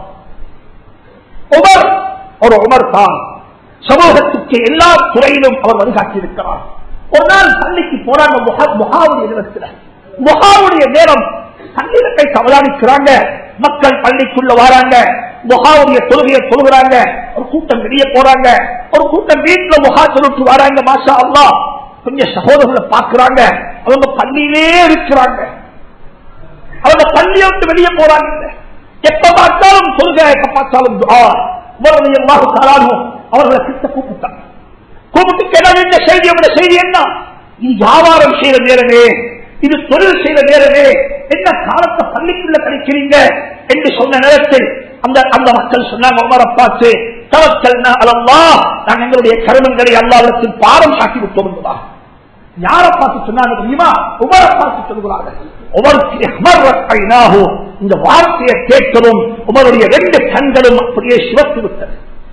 உமர் ஒரு உமர் தான் சமூகத்துக்கு எல்லா துறையிலும் அவர் வழிகாட்டியிருக்கிறார் ஒரு நாள் பள்ளிக்கு போறாங்க முகாவுடைய நேரத்தில் முகாவுடைய நேரம் தண்ணீரத்தை அவதானிக்கிறாங்க மக்கள் பள்ளிக்குள்ள வராங்க முகாவுடைய தொழுகையை தொழுகிறாங்க ஒரு கூட்டம் வெளியே போறாங்க ஒரு கூட்டம் வீட்டுல முகாசலுக்கு வராங்க மாஷா அல்லா கொஞ்சம் சகோதரர்களை பாக்குறாங்க அவங்க பள்ளியிலே இருக்கிறாங்க அவங்க பள்ளியை விட்டு வெளியே போறாங்க எப்ப பார்த்தாலும் சொல்க எப்ப பார்த்தாலும் துஆ. உமர் அல்லாஹு தஆலாவும் அவர்களை கிட்ட கூப்பிட்டாங்க கூப்பிட்டு கேட வேண்டிய செய்தி அவருடைய செய்தி என்ன இது வியாபாரம் செய்யற நேரமே இது தொழில் செய்யற நேரமே என்ன காலத்தை பள்ளிக்குள்ள கிடைக்கிறீங்க என்று சொன்ன நேரத்தில் அந்த அந்த மக்கள் சொன்னாங்க உமரை பார்த்து தவக்கல்னா அல்லா நாங்கள் எங்களுடைய கருமங்களை அல்லாவிடத்தில் பாரம் காட்டி விட்டோம் என்பதா யாரை பார்த்து சொன்னாங்க தெரியுமா உமரை பார்த்து சொல்கிறார்கள் உமருக்கு அமர் ஐநாஹு இந்த வார்த்தையை கேட்கணும் உமருடைய ரெண்டு கண்களும் அப்படியே சிவத்து விட்டது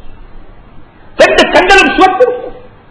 ரெண்டு கண்களும் சிவத்து விட்டது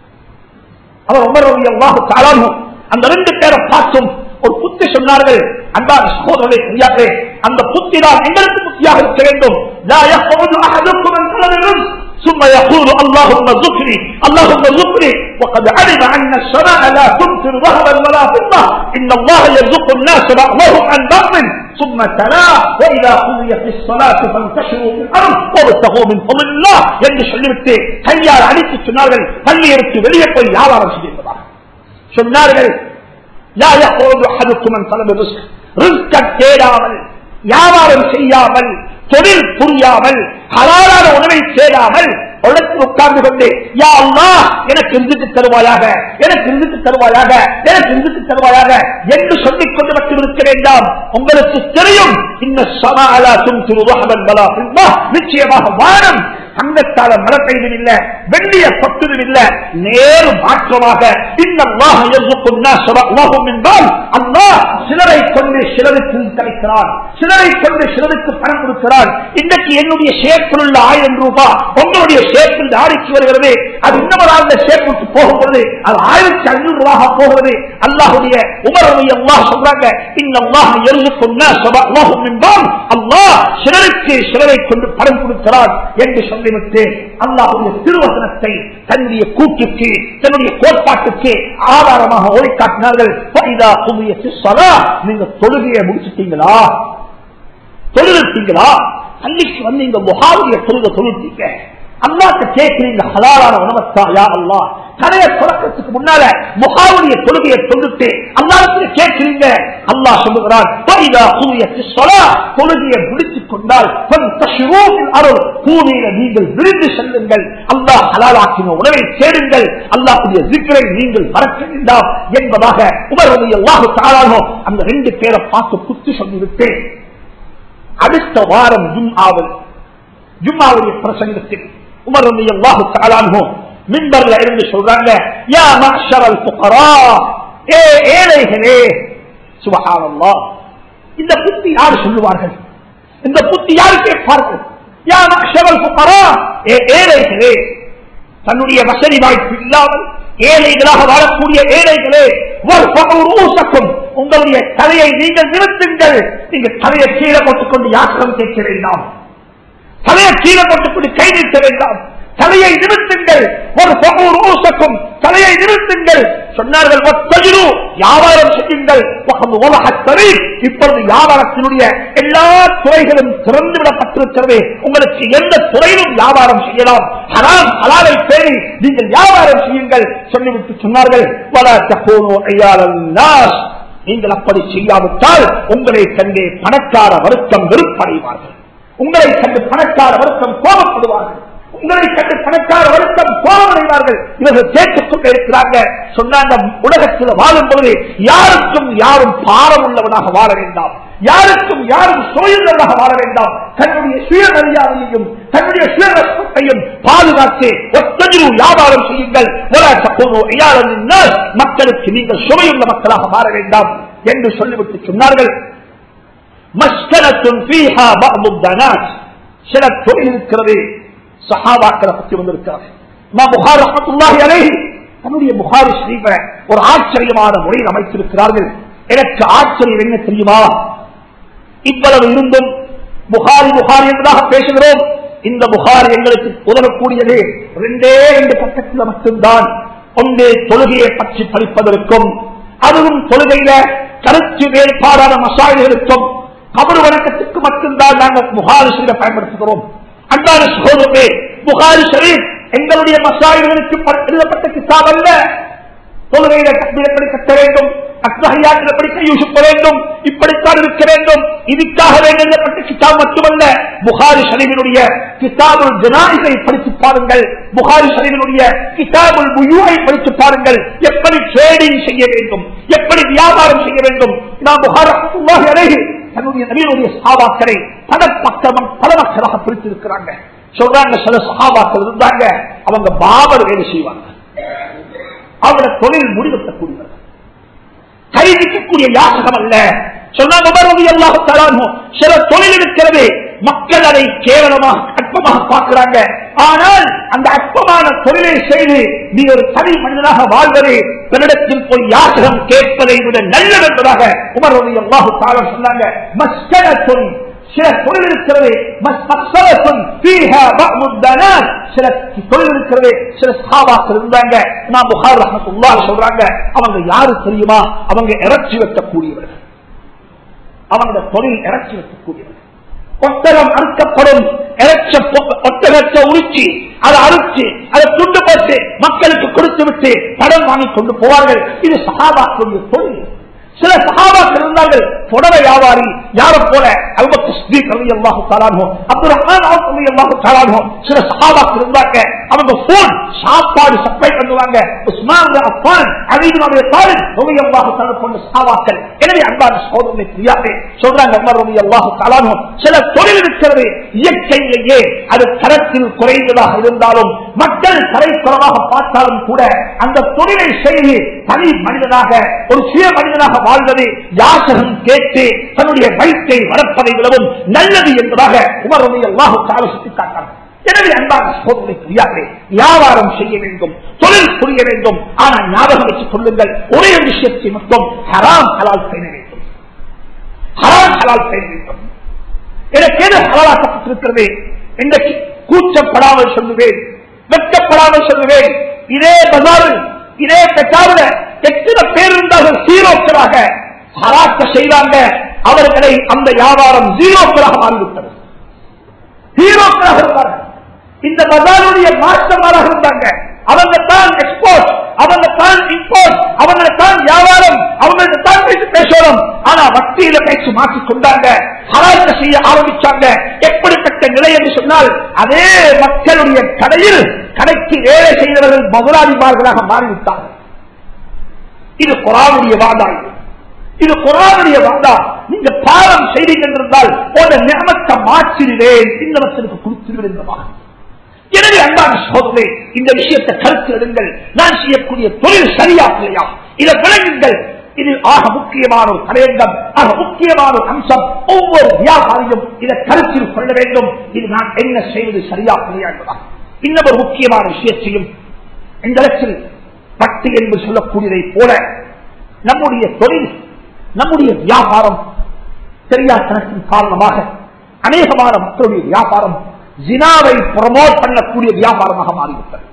அவர் உமருடைய அல்லாஹு தாளானு அந்த ரெண்டு பேரை பார்த்தும் ஒரு புத்தி சொன்னார்கள் அன்பான சகோதரர்களே பெரியார்களே அந்த புத்தி தான் எங்களுக்கு புத்தியாக இருக்க வேண்டும் லா யஹ்மது அஹதுக்கும் அன் கலவிலும் ثم يقول اللهم ذكري اللهم ذكري وقد علم ان السماء لا تمطر ذهبا ولا فضه ان الله يرزق الناس بعضهم عن بعض ثم تلا واذا قضيت الصلاه فانتشروا في الارض وابتغوا من فضل الله என்று சொல்லிவிட்டு கையால் அடித்து சொன்னார்கள் பள்ளியருக்கு வெளியே போய் வியாபாரம் செய்திருப்பதாக சொன்னார்கள் لا يخرج احدكم من طلب الرزق ரிஸ்க தேடாமல் வியாபாரம் செய்யாமல் தொழில் புரியாமல் ஹலாலான உணவை தேடாமல் உலகத்தில் உட்கார்ந்து கொண்டு யா அல்லாஹ் எனக்கு இருந்துட்டு தருவாயாக எனக்கு இருந்துட்டு தருவாயாக எனக்கு இருந்துட்டு தருவாயாக என்று சொல்லிக் கொண்டு மட்டும் இருக்க வேண்டாம் உங்களுக்கு தெரியும் இந்த சமாலா தும் திருவாகவன் பலா நிச்சயமாக வானம் தங்கத்தால மழை பெய்தது இல்ல வெள்ளிய கொட்டதும் இல்ல நேரு மாற்றமாக இன்னல்லாஹ் யர்சுக்குன் நாஸ வஅல்லாஹும் என்றால் அல்லாஹ் சிலரை கொண்டு சிலருக்கு கிடைக்கிறான் சிலரை கொண்டு சிலருக்கு பணம் கொடுக்கிறான் இன்னைக்கு என்னுடைய ஷேப்பில் உள்ள ஆயிரம் ரூபாய் உங்களுடைய ஷேப்பில் ஆடிக்கு வருகிறது அது இன்னொரு ஷேப்புக்கு போகும்போது அது ஆயிரத்தி ஐநூறு ரூபாக போகிறது அல்லாஹுடைய உமரவை அல்லாஹ் சொல்றாங்க இன்னல்லாஹ் யர்சுக்குன் நாஸ வஅல்லாஹும் என்றால் அல்லாஹ் சிலருக்கு சிலரை கொண்டு பணம் கொடுக்கிறான் என்று சொல்லிவிட்டு அல்லாஹுடைய திருவசனத்தை தன்னுடைய கூட்டுக்கு தன்னுடைய கோட்பாட்டுக்கு ஆதாரமாக ஓடி காட்டினார்கள் "ஃபைதா குதியத்திஸ் ஸலா", நீங்க தொழுகையை முடிச்சிட்டீங்களா தொழுவிட்டீங்களா பள்ளிக்கு வந்து இந்த முகாவுடைய தொழுகை தொழுத்தீங்க அல்லாட்ட கேட்கிறீங்க ஹலாலான உணவத்தா யா அல்லா கடையை தொடக்கத்துக்கு முன்னால முகாவுடைய தொழுகையை தொழுத்து அல்லாத்துல கேட்கிறீங்க அல்லாஹ் சொல்லுகிறான் "ஃபைதா குதியத்திஸ் ஸலா", தொழுகையை முடித்துக் கொண்டால் "ஃபன்தஷிரூ ஃபில் அர்ض்", பூமியில நீங்கள் விழுந்து செல்லுங்கள் அல்லாஹ் ஹலாலாக்கின உணவை சேருங்கள் அல்லாஹுடைய ஜிக்கரை நீங்கள் மறக்க வேண்டாம் என்பதாக உமர் அல்லாஹு தாரானோ அந்த ரெண்டு பேரை பார்த்து குத்து சொல்லிவிட்டு அடுத்த வாரம் ஜும்ஆவில் ஜும்மாவுடைய பிரசங்கத்தில் உமர் ரலி அல்லாஹு தஆலாஹு மின்பர்ல இருந்து சொல்றாங்க யா மஅஷரல் ஃபுகரா ஏ ஏழைகளே சுப்ஹானல்லாஹ் இந்த புத்தி யார் சொல்லுவார்கள் இந்த புத்தி யார் கேட்பார்கள் யா மஅஷரல் ஃபுகரா ஏ ஏழைகளே தன்னுடைய வசதி வாய்ப்பு இல்லாமல் ஏழைகளாக வாழக்கூடிய ஏழைகளே வர்ஃபஉ ரூஸக்கும். உங்களுடைய தலையை நீங்கள் நிறுத்துங்கள் நீங்கள் தலையை கீழே போட்டுக்கொண்டு யாத்திரம் கேட்க வேண்டாம் தலையை கீழே போட்டுக்கொண்டு கை நிறுத்த வேண்டாம் தலையை நிறுத்துங்கள் ஒரு பகூர் ஊசக்கும் தலையை நிறுத்துங்கள் சொன்னார்கள் ஒத்தஜிரு வியாபாரம் செய்யுங்கள் வகது உலகத் தரீக். இப்பொழுது வியாபாரத்தினுடைய எல்லா துறைகளும் திறந்து விடப்பட்டிருக்கிறது உங்களுக்கு எந்த துறையிலும் வியாபாரம் செய்யலாம் ஹராம் ஹலாலை பேணி நீங்கள் வியாபாரம் செய்யுங்கள் சொல்லிவிட்டு சொன்னார்கள் வல தகூனு ஐயாலன் நாஸ். நீங்கள் அப்படி செய்யாவிட்டால் உங்களை கண்டே பணக்கார வருத்தம் வெறுப்படைவார்கள் உங்களை கண்டு பணக்கார வருத்தம் கோபப்படுவார்கள் உங்களை கண்டு பணக்கார வருத்தம் கோபமடைவார்கள் இவர்கள் கேட்டுக் கொண்டு இருக்கிறாங்க சொன்னாங்க உலகத்தில் வாழும் பொழுது யாருக்கும் யாரும் பாரம் உள்ளவனாக வாழ வேண்டாம் யாருக்கும் யாரும் சோயுள்ளவனாக வாழ வேண்டாம் தன்னுடைய சுயமரியாதையையும் தன்னுடைய சுயரசத்தையும் பாதுகாத்து ஒத்தஜிரு வியாபாரம் செய்யுங்கள் ولا تكونوا عيالا للناس. மக்களுக்கு நீங்கள் சுமையுள்ள மக்களாக மாற வேண்டாம் என்று சொல்லிவிட்டு சொன்னார்கள் மஸ்கனத்துன் ஃபீஹா பஅது தனாத். சில தொழில் இருக்கிறது சஹாபாக்களை பற்றி வந்திருக்கிறார் இமாம் புகார் ரஹ்மத்துல்லாஹி அலைஹி தன்னுடைய புகாரி ஸ்ரீப ஒரு ஆச்சரியமான முறையில் அமைத்திருக்கிறார்கள் எனக்கு ஆச்சரியம் என்ன தெரியுமா இவ்வளவு இருந்தும் புகாரி புகாரி என்பதாக பேசுகிறோம் இந்த புகாரி எங்களுக்கு உதவக்கூடியது ரெண்டே ரெண்டு பக்கத்தில் மட்டும்தான் ஒன்று தொழுகையை பற்றி படிப்பதற்கும் அதுவும் தொழுகையில கருத்து வேறுபாடான மசாயர்களுக்கும் கபரு வணக்கத்துக்கு மட்டும்தான் நாங்கள் புகாரி செய்ய பயன்படுத்துகிறோம் அன்பான சகோதரே புகாரி ஷரீப் எங்களுடைய மசாயிகளுக்கு எழுதப்பட்ட கிதாப் அல்ல தொழுகையில தக்பீர் எப்படி கட்ட வேண்டும் அஸ்மஹியாத்தில் எப்படி கையூசுப்ப வேண்டும் இப்படித்தான் இருக்க வேண்டும் இதுக்காக வேண்டும் என்ற கிதாப் மட்டுமல்ல புகாரி ஷரீஃபினுடைய கிதாபுல் ஜனாயிசை படித்து பாருங்கள் புகாரி ஷரீஃபினுடைய கிதாபுல் புயூவை படித்து பாருங்கள் எப்படி ட்ரேடிங் செய்ய வேண்டும் எப்படி வியாபாரம் செய்ய வேண்டும் நான் புகார் ரஹ்மத்துல்லாஹி அலைஹி தன்னுடைய நபியினுடைய சஹாபாக்களை பல பக்கம் பல மக்களாக பிரித்திருக்கிறாங்க சொல்றாங்க சில சஹாபாக்கள் இருந்தாங்க அவங்க பாபர் வேலை செய்வாங்க அவங்களோட தொழில் முடிவெட்டக்கூடியவர் கை நிற்கக்கூடிய யாசகம் அல்ல சொன்னாங்க உமர் ரலியல்லாஹு தஆலா அன்ஹு, சில தொழில் இருக்கிறது மக்கள் அதை கேவலமாக அற்பமாக பார்க்கிறாங்க ஆனால் அந்த அற்பமான தொழிலை செய்து நீ ஒரு தனி மனிதனாக வாழ்வதே தன்னிடத்தில் போய் யாசகம் கேட்பதை விட நல்லது என்பதாக உமர் ரலியல்லாஹு தஆலா சொன்னாங்க மஸ்கனத்துன் சில தொழில் இருக்கிறது மஸ்மஸ்ஸலத்துன் ஃபீஹா பஅது தனாத். சில தொழில் இருக்கிறது சில சஹாபாக்கள் இருந்தாங்க நான் புகார் ரஹ்மத்துல்லாஹி சொல்றாங்க அவங்க யாரு தெரியுமா அவங்க இறைச்சி வெட்டக்கூடியவர்கள் அவங்க தொழில் இறைச்சி வெட்டக்கூடியவர்கள் ஒட்டகம் அறுக்கப்படும் இறைச்ச பொ- ஒட்டகத்தை உரிச்சி அதை அறுத்து அதை துண்டு போட்டு மக்களுக்கு கொடுத்து விட்டு படம் வாங்கி கொண்டு போவார்கள் இது சகாபாக்களுடைய தொழில் சில சகாபாக்கள் இருந்தார்கள் புடவை வியாபாரி யாரை போல அல்பத்து ஸ்தீக் ரலியல்லாஹு தஆலா அன்ஹு, அப்துல் ரஹ்மான் அவுஃப் ரலியல்லாஹு தஆலா அன்ஹு, சில சகாபாக்கள் இருந்தாங்க அவங்க போன் சாப்பாடு சப்ளை பண்ணுவாங்க உஸ்மான் பின் அஃபான் அலி பின் அபி தாலிப் ரலியல்லாஹு தஆலா போன்ற சகாபாக்கள் எனவே அன்பான சகோதரனை தெரியாதே சொல்றாங்க உமர் ரலியல்லாஹு தஆலா அன்ஹு, சில தொழில் இருக்கிறது இயற்கையிலேயே அது தரத்தில் குறைந்ததாக இருந்தாலும் மக்கள் தரைக்குறவாக பார்த்தாலும் கூட அந்த தொழிலை செய்து தனி மனிதனாக ஒரு சுய மனிதனாக வாழ்வது யாசகம் கேட்டு தன்னுடைய வயிற்றை வளர்ப்பதை விடவும் நல்லது என்பதாக உமர் ரலியல்லாஹு தஆலா சுட்டிக்காட்டார் எனவே அன்பான சோதனை புரியாதே வியாபாரம் செய்ய வேண்டும் தொழில் புரிய வேண்டும் ஆனால் ஞாபகம் வச்சுக் கொள்ளுங்கள் ஒரே விஷயத்தை மட்டும் ஹராம் ஹலால் செய்ய வேண்டும் ஹராம் ஹலால் செய்ய வேண்டும் எனக்கு எது ஹலாலாக்கப்பட்டிருக்கிறது இன்றைக்கு கூச்சப்படாமல் சொல்லுவேன் வெட்கப்படாமல் சொல்லுவேன் இதே பஜாரில் இதே பெற்றாவில எத்தனை பேர் இருந்தார்கள் ஹீரோக்களாக ஹராக்க செய்தாங்க அவர்களை அந்த வியாபாரம் ஜீரோக்களாக மாறிவிட்டது ஹீரோக்களாக இருந்தார்கள் இந்த பஜாருடைய மாஸ்டர்மாராக இருந்தாங்க அவங்க தான் எக்ஸ்போர்ட் அவங்க தான் இம்போர்ட் அவங்க தான் வியாபாரம் அவங்களுக்கு தான் பேசி பேசணும் ஆனா வட்டியில பேச்சு மாற்றி கொண்டாங்க ஹராஜ செய்ய ஆரம்பிச்சாங்க எப்படிப்பட்ட நிலை என்று சொன்னால் அதே மக்களுடைய கடையில் கடைக்கு வேலை செய்தவர்கள் முதலாளிமார்களாக மாறிவிட்டார்கள் இது குரானுடைய வாதா இது இது குரானுடைய வாதா நீங்க பாவம் செய்தீர்கள் ஒரு நியமத்தை மாற்றிடுவேன் இன்னவத்திற்கு கொடுத்துடுவேன் என்பதாக எனவே அன்பான சோதனை இந்த விஷயத்தை கருத்து எடுங்கள் நான் செய்யக்கூடிய தொழில் சரியா இல்லையா இதை விளங்குங்கள் இது ஆக முக்கியமான ஒரு தலையங்கம் ஆக முக்கியமான ஒரு அம்சம் ஒவ்வொரு வியாபாரியும் இதை கருத்தில் கொள்ள வேண்டும் இது நான் என்ன செய்வது சரியா இல்லையா என்பதா இன்னும் ஒரு முக்கியமான விஷயத்தையும் இந்த இடத்தில் பக்தி என்று சொல்லக்கூடியதை போல நம்முடைய தொழில் நம்முடைய வியாபாரம் தெரியாதனத்தின் காரணமாக அநேகமான மக்களுடைய வியாபாரம் ஜினாவை ப்ரமோட் பண்ணக்கூடிய வியாபாரமாக மாறிவிட்டது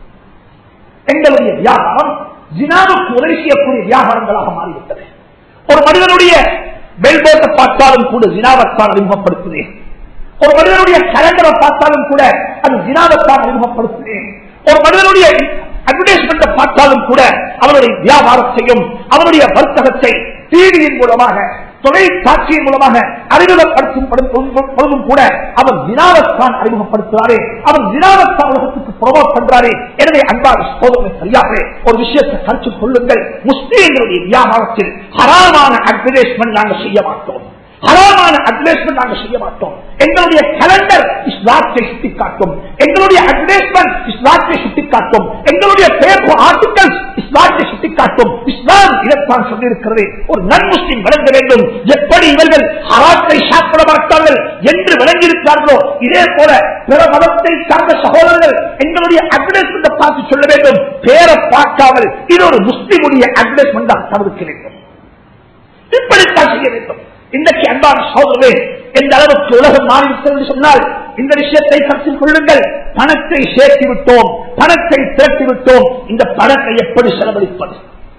எங்களுடைய வியாபாரம் ஜினாவுக்கு உதவி செய்யக்கூடிய வியாபாரங்களாக மாறிவிட்டது ஒரு மனிதனுடைய பெல்போட்டை பார்த்தாலும் கூட ஜினாவத்தான் அறிமுகப்படுத்துகிறேன் ஒரு மனிதனுடைய கலண்டரை பார்த்தாலும் கூட அது ஜினாவத்தான் அறிமுகப்படுத்துகிறேன் ஒரு மனிதனுடைய அட்வர்டைஸ்மெண்ட் பார்த்தாலும் கூட அவருடைய வியாபாரத்தையும் அவருடைய வர்த்தகத்தை டிவியின் மூலமாக தொலைக்காட்சியின் மூலமாக அறிமுகப்படுத்தும் பொழுதும் கூட அவர் வினாவத்தான் அறிமுகப்படுத்துகிறாரே அவர் வினாவத்தான் உலகத்துக்கு ப்ரொமோட் பண்றாரே எனவே அன்பான சோதனை சரியாக ஒரு விஷயத்தை கருத்து கொள்ளுங்கள் முஸ்லீம்களுடைய வியாபாரத்தில் ஹராமான அட்வர்டைஸ்மெண்ட் நாங்கள் செய்ய மாட்டோம் ஹராமான அட்வர்டைஸ்மெண்ட் நாங்கள் செய்ய மாட்டோம் எங்களுடைய கலண்டர் இஸ்லாத்தை சுட்டிக்காட்டும் எங்களுடைய அட்வர்டைஸ்மெண்ட் இஸ்லாத்தை சுட்டிக்காட்டும் எங்களுடைய பேப்பர் ஆர்டிகல் இஸ்லாத்தை சுட்டிக்காட்டும் இஸ்லாம் இதைத்தான் சொல்லியிருக்கிறது ஒரு நன் முஸ்லிம் விளங்க வேண்டும் எப்படி இவர்கள் ஹராத்தை சாப்பிட மாட்டார்கள் என்று விளங்கியிருக்கிறார்களோ இதே போல பிற மதத்தை சார்ந்த சகோதரர்கள் எங்களுடைய அட்வர்டைஸ்மெண்ட் பார்த்து சொல்ல வேண்டும் பேரை பார்க்காமல் இது ஒரு முஸ்லிமுடைய அட்வர்டைஸ்மெண்ட் தவிர்க்க வேண்டும் இப்படித்தான் செய்ய வேண்டும் இன்றைக்கு அன்பான சோதரே எந்த அளவுக்கு உலகம் மாறிவிட்டது என்று சொன்னால் இந்த விஷயத்தை கருத்தில் கொள்ளுங்கள் பணத்தை சேர்த்து விட்டோம் பணத்தை திரட்டி விட்டோம் இந்த பணத்தை எப்படி செலவழிப்பது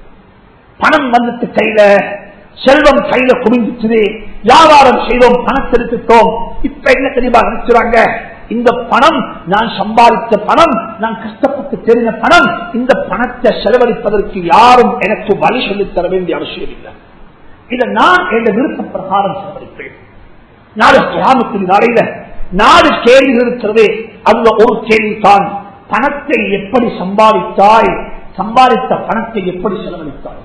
பணம் வந்துட்டு கையில செல்வம் கையில குடிஞ்சிச்சு வியாபாரம் செய்தோம் பணத்தை எடுத்துட்டோம் இப்ப என்ன தெரியுமா நினைச்சுறாங்க இந்த பணம் நான் சம்பாதித்த பணம் நான் கஷ்டப்பட்டு தெரிந்த பணம் இந்த பணத்தை செலவழிப்பதற்கு யாரும் எனக்கு வழி சொல்லித் தர வேண்டிய அவசியம் இல்லை இதை நான் என்ற விருப்ப பிரகாரம் செலவழிப்பேன் நாடு கிராமத்தின் நாளையில நாடு கேள்விகள் இருக்கிறது அதுல ஒரு கேள்வி தான் பணத்தை எப்படி சம்பாதித்தாய் சம்பாதித்த பணத்தை எப்படி செலவழித்தாய்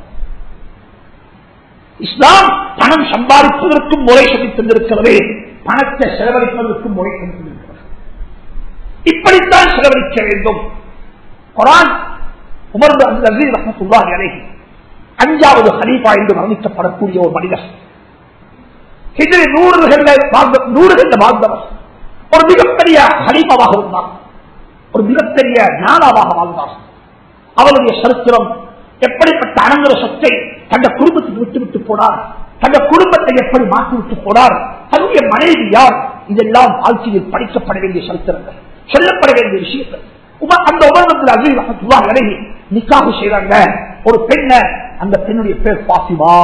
இஸ்லாம் பணம் சம்பாதிப்பதற்கும் முறை சொல்லி தந்திருக்கிறது பணத்தை செலவழிப்பதற்கும் முறை சொல்லி தந்திருக்கிறது இப்படித்தான் செலவழிக்க வேண்டும் குரான் உமர்ந்து அந்த அசீர் ரஹமத்துல்லாஹி அலைஹி அஞ்சாவது ஹலீஃபா என்று வர்ணிக்கப்படக்கூடிய ஒரு மனிதர் ஹிஜ்ரி நூறுகள்ல வாழ்ந்த நூறுகள்ல வாழ்ந்தவர் ஒரு மிகப்பெரிய ஹலீஃபாவாக இருந்தார் ஒரு மிகப்பெரிய ஞானாவாக வாழ்ந்தார் அவருடைய சரித்திரம் எப்படிப்பட்ட அனங்கர சொத்தை தந்த குடும்பத்துக்கு விட்டு விட்டு போனார் தந்த குடும்பத்தை எப்படி மாற்றி விட்டு போனார் தன்னுடைய மனைவி யார் இதெல்லாம் வாழ்க்கையில் படிக்கப்பட வேண்டிய சரித்திரங்கள் சொல்லப்பட வேண்டிய விஷயங்கள் உமர் அந்த உமர்வத்தில் அஜீவ் ரஹத்துல்லா இறங்கி நிக்காக செய்றாங்க ஒரு பெண்ண அந்த பெண்ணுடைய பேர் பாசிமா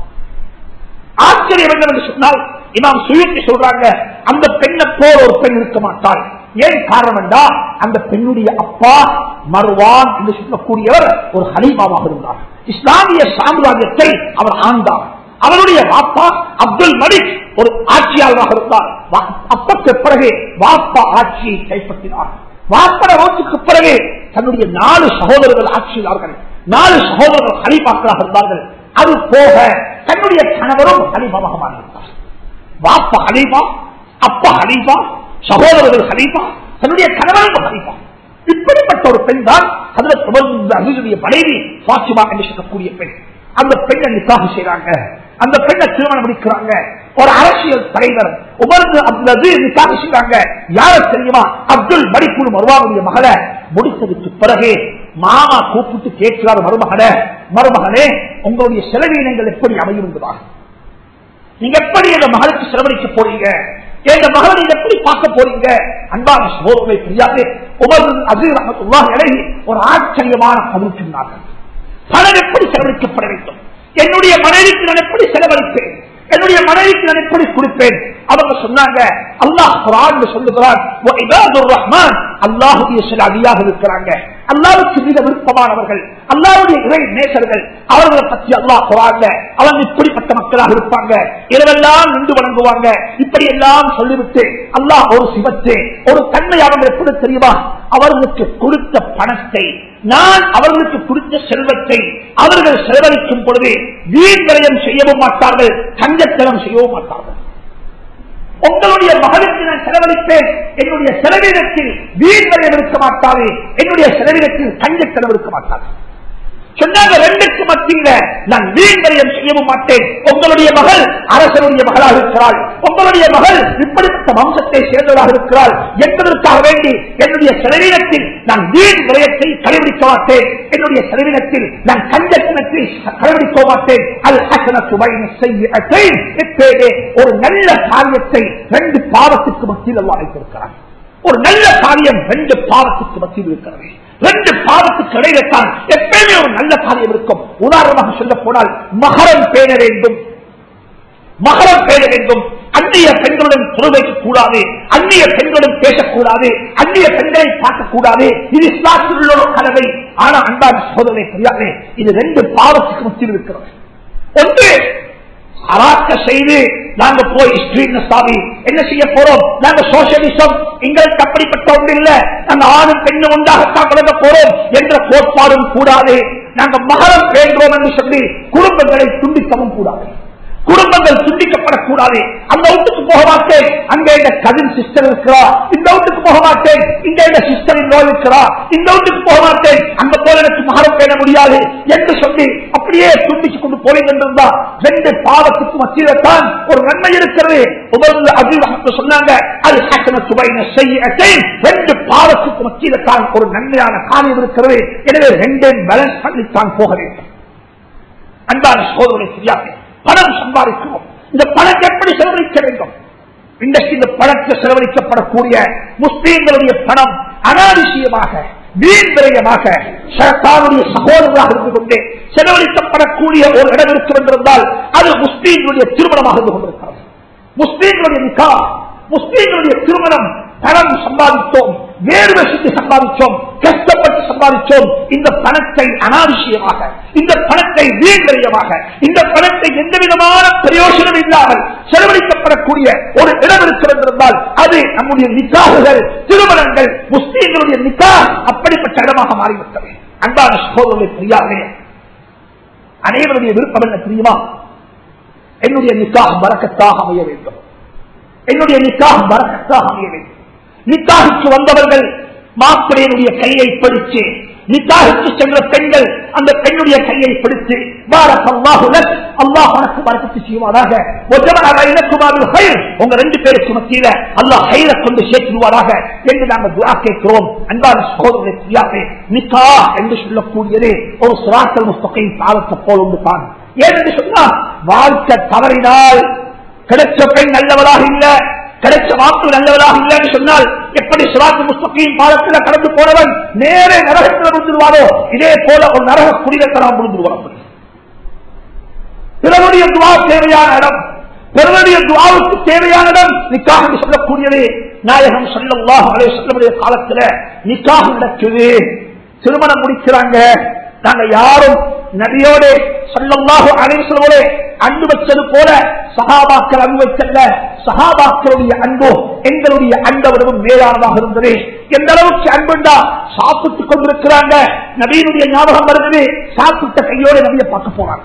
ஆச்சரியம் என்னவென்று சொன்னால் இமாம் சுயத்தை சொல்றாங்க அந்த பெண்ணை போல ஒரு பெண் இருக்க மாட்டாள் ஏன் காரணம் என்றா அந்த பெண்ணுடைய அப்பா மர்வான் என்று சொல்லக்கூடியவர் ஒரு ஹலீமாவாக இருந்தார் இஸ்லாமிய சாம்ராஜ்யத்தை அவர் ஆண்டார் அவருடைய வாப்பா அப்துல் மலிக் ஒரு ஆட்சியாளராக இருந்தார் வா- அப்பக்கு பிறகு வாப்பா ஆட்சியை கைப்பற்றினார் வாப்பட ரோட்டுக்கு பிறகு தன்னுடைய நாலு சகோதரர்கள் ஆட்சியாளர்கள் நாலு சகோதரர்கள் ஹலிபாக்களாக இருந்தார்கள் அது போக தன்னுடைய கணவரும் ஹலிபாவாக மாறியிருந்தார் வாப்பா ஹலீஃபா அப்பா ஹலீஃபா சகோதரர்கள் ஹலீஃபா தன்னுடைய கணவரும் ஹலீஃபா இப்படிப்பட்ட ஒரு பெண் தான் அதில் தொடர்ந்து அருளுடைய மனைவி பாத்திமா என்று சொல்லக்கூடிய பெண் அந்த பெண்ணை நிக்காக செய்றாங்க அந்த பெண்ணை திருமணம் முடிக்கிறாங்க ஒரு அரசியல் தலைவர் உமர்ந்து அப்துல் அசீஸ் நிக்காக செய்றாங்க யார தெரியுமா அப்துல் மணிப்பூர் மருவாவுடைய மகளை முடித்ததுக்கு பிறகு மாமா கூப்பிட்டு கேட்கிறார் மருமகனே மருமகனே உங்களுடைய செலவீனங்கள் எப்படி அமையும் என்பதாக நீங்க எப்படி இந்த மகளுக்கு செலவழிக்க போறீங்க இந்த மகளை நீங்க எப்படி பார்க்க போறீங்க அன்பான சோதனை தெரியாது உமர் அசீர் ரஹமத்துல்லாஹி அலைஹி ஒரு ஆச்சரியமான பதில் சொன்னார்கள் பணம் எப்படி செலவழிக்கப்பட வேண்டும் என்னுடைய மனைவிக்கு நான் எப்படி செலவழிப்பேன் என்னுடைய மனைவிக்கு நான் எப்படி கொடுப்பேன் அவங்க சொன்னாங்க அல்லாஹ் குரான் சொல்லுகிறான் "வ இபாதுர் ரஹ்மான் அல்லாஹுடைய சில அடியாக இருக்கிறாங்க அல்லாவுக்கு மிக விருப்பமானவர்கள் அல்லாவுடைய இறை நேசர்கள் அவர்களை பற்றி அல்லாஹ் குரான்ல அவங்க இப்படிப்பட்ட மக்களாக இருப்பாங்க இரவெல்லாம் நின்று வணங்குவாங்க இப்படி எல்லாம் சொல்லிவிட்டு அல்லாஹ் ஒரு சிவத்து ஒரு தன்மை அவங்க எப்படி தெரியுமா அவர்களுக்கு கொடுத்த பணத்தை நான் அவர்களுக்கு கொடுத்த செல்வத்தை அவர்கள் செலவழிக்கும் பொழுது வீண் விரயம் செய்யவும் மாட்டார்கள் கஞ்சத்தனம் செய்யவும் மாட்டார்கள் உங்களுடைய மகளுக்கு நான் செலவழிப்பேன் என்னுடைய செலவினத்தில் வீண் விரயம் இருக்க மாட்டாது என்னுடைய செலவினத்தில் கஞ்சத்தனம் இருக்க மாட்டாது சொன்னாங்க ரெண்டுக்கு மத்தியில நான் வீண் விரயம் செய்யவும் மாட்டேன் உங்களுடைய மகள் அரசனுடைய மகளாக இருக்கிறாள் உங்களுடைய மகள் இப்படிப்பட்ட வம்சத்தை சேர்ந்தவராக இருக்கிறாள் என்பதற்காக வேண்டி என்னுடைய செலவினத்தில் நான் வீண் விரயத்தை கடைபிடிக்க மாட்டேன் என்னுடைய செலவினத்தில் நான் கஞ்சத்தனத்தை கடைபிடிக்க மாட்டேன் அது ஹசனத்து செய்ய எப்பேதே ஒரு நல்ல காரியத்தை ரெண்டு பாவத்துக்கு மத்தியில் அல்ல அழைத்திருக்கிறார் ஒரு நல்ல காரியம் ரெண்டு பாவத்துக்கு மத்தியில் இருக்கிறது ரெண்டு பாவத்துக்கு இடையில தான் எப்பயுமே ஒரு நல்ல காரியம் இருக்கும் உதாரணமாக சொல்ல போனால் மகரம் பேண வேண்டும் மகரம் பேண வேண்டும் அந்நிய பெண்களுடன் தொடர்பைக்க கூடாது அந்நிய பெண்களுடன் பேசக்கூடாது அந்நிய பெண்களை பார்க்கக்கூடாது இது இஸ்லாத்தில் உள்ள ஒரு கலவை ஆனா அன்பான சோதனை தெரியாது இது ரெண்டு பாவத்துக்கு மத்தியில் இருக்கிறது ஒன்று அராக்க செய்து நாங்க போய் ஸ்கிரீன் சாவி என்ன செய்ய போறோம் நாங்க சோசியலிசம் எங்களுக்கு அப்படிப்பட்ட ஒன்று இல்ல நாங்க ஆணும் பெண்ணும் உண்டாகத்தான் கலந்த போறோம் என்ற கோட்பாடும் கூடாது நாங்க மகரம் பேன்றோம் என்று சொல்லி குடும்பங்களை துண்டிக்கவும் கூடாது குடும்பங்கள் துண்டிக்கப்படக்கூடாது அந்த வீட்டுக்கு போக மாட்டேன் அங்க இந்த கதின் சிஸ்டர் இருக்கிறா இந்த வீட்டுக்கு போக மாட்டேன் இங்க இந்த சிஸ்டர் நோய் இருக்கிறா இந்த வீட்டுக்கு போக மாட்டேன் அங்க போல எனக்கு மகரம் பேண முடியாது என்று சொல்லி அப்படியே துண்டிச்சு கொண்டு போறீங்க என்றிருந்தா ரெண்டு பாவத்துக்கு மத்தியில தான் ஒரு நன்மை இருக்கிறது உபர்ந்து அபிவகத்து சொன்னாங்க அது ஹசன சுவைன செய்ய ரெண்டு பாவத்துக்கு மத்தியில தான் ஒரு நன்மையான காரியம் இருக்கிறது எனவே ரெண்டையும் பேலன்ஸ் பண்ணித்தான் போக வேண்டும் அன்பான சோதனை செய்யாது பணம் சம்பாதிக்கிறோம் இந்த பணத்தை எப்படி செலவழிக்க வேண்டும் இன்றைக்கு இந்த பணத்தை செலவழிக்கப்படக்கூடிய முஸ்லீம்களுடைய பணம் அனாதிசயமாக வீண் விரயமாக சரத்தாருடைய சகோதரராக இருந்து கொண்டே செலவழிக்கப்படக்கூடிய ஒரு இடம் இருக்கிறால் அது முஸ்லீம்களுடைய திருமணமாக இருந்து கொண்டிருக்கிறது முஸ்லீம்களுடைய நிக்கா முஸ்லீம்களுடைய திருமணம் பணம் சம்பாதித்தோம் வேர்வை செஞ்சு சம்பாதிச்சோம் கஷ்டப்பட்டு சம்பாதிச்சோம் இந்த பணத்தை அனாவசியமாக இந்த பணத்தை வீண்விரயமாக இந்த பணத்தை எந்த விதமான பிரயோஜனம் இல்லாமல் செலவழிக்கப்படக்கூடிய ஒரு இடம் இருக்கிறது என்றால் அது நம்முடைய நிக்காகுகள் திருமணங்கள் முஸ்லீம்களுடைய நிக்கா அப்படிப்பட்ட இடமாக மாறிவிட்டது அன்பான சகோதரர்களை தெரியாதே அனைவருடைய விருப்பம் என்ன தெரியுமா என்னுடைய நிக்காக பறக்கத்தாக அமைய வேண்டும் என்னுடைய நிக்காக பறக்கத்தாக அமைய வேண்டும் நிக்காகுக்கு வந்தவர்கள் மாப்பிளையனுடைய கையை பிடிச்சு நிக்காகுக்கு சென்ற பெண்கள் அந்த பெண்ணுடைய கையை பிடித்து பாரக் அல்லாஹு லக் அல்லாஹ் உனக்கு பறக்கத்து செய்வாராக ஒஜமன இலக்குமாவில் ஹைர் உங்க ரெண்டு பேருக்கு மத்தியில அல்லாஹ் ஹைரை கொண்டு சேர்த்துவாராக என்று நாங்கள் துஆ கேட்கிறோம் அன்பான சகோதரரை தெரியாதே நிக்கா என்று சொல்லக்கூடியது ஒரு சுராக்கள் முஸ்தகை பாலத்தை போல் ஒன்று தான் ஏனென்று சொன்னா வாழ்க்கை தவறினால் கிடைச்ச பெண் நல்லவளாக இல்ல கிடைச்ச வாக்கு நல்லவளாக இல்லைன்னு சொன்னால் எப்படி சிராத்து முஸ்தகின் பாலத்தில் கடந்து போனவன் நேரே நரகத்தில் விழுந்துருவாரோ இதே போல ஒரு நரக குடிதத்தலாம் விழுந்துருவான் பிறருடைய துவா தேவையான இடம் பிறருடைய துவாவுக்கு தேவையான இடம் நிக்காக என்று சொல்லக்கூடியது நாயகம் சொல்லல்லாஹ் அலே சொல்லமுடைய காலத்துல நிக்காக நடக்குது திருமணம் முடிக்கிறாங்க நாங்க யாரும் நபியோட சொல்லல்லாஹு அனைவரோட அன்பு வச்சது போல சகாபாக்கள் அன்பு வைக்கல சகாபாக்களுடைய அன்பு எங்களுடைய அன்பவரும் மேலானதாக இருந்தது எந்த அளவுக்கு அன்புண்டா சாப்பிட்டுக் கொண்டிருக்கிறாங்க நபியினுடைய ஞாபகம் வருகிறது சாப்பிட்ட கையோட நபியை பார்க்க போறாங்க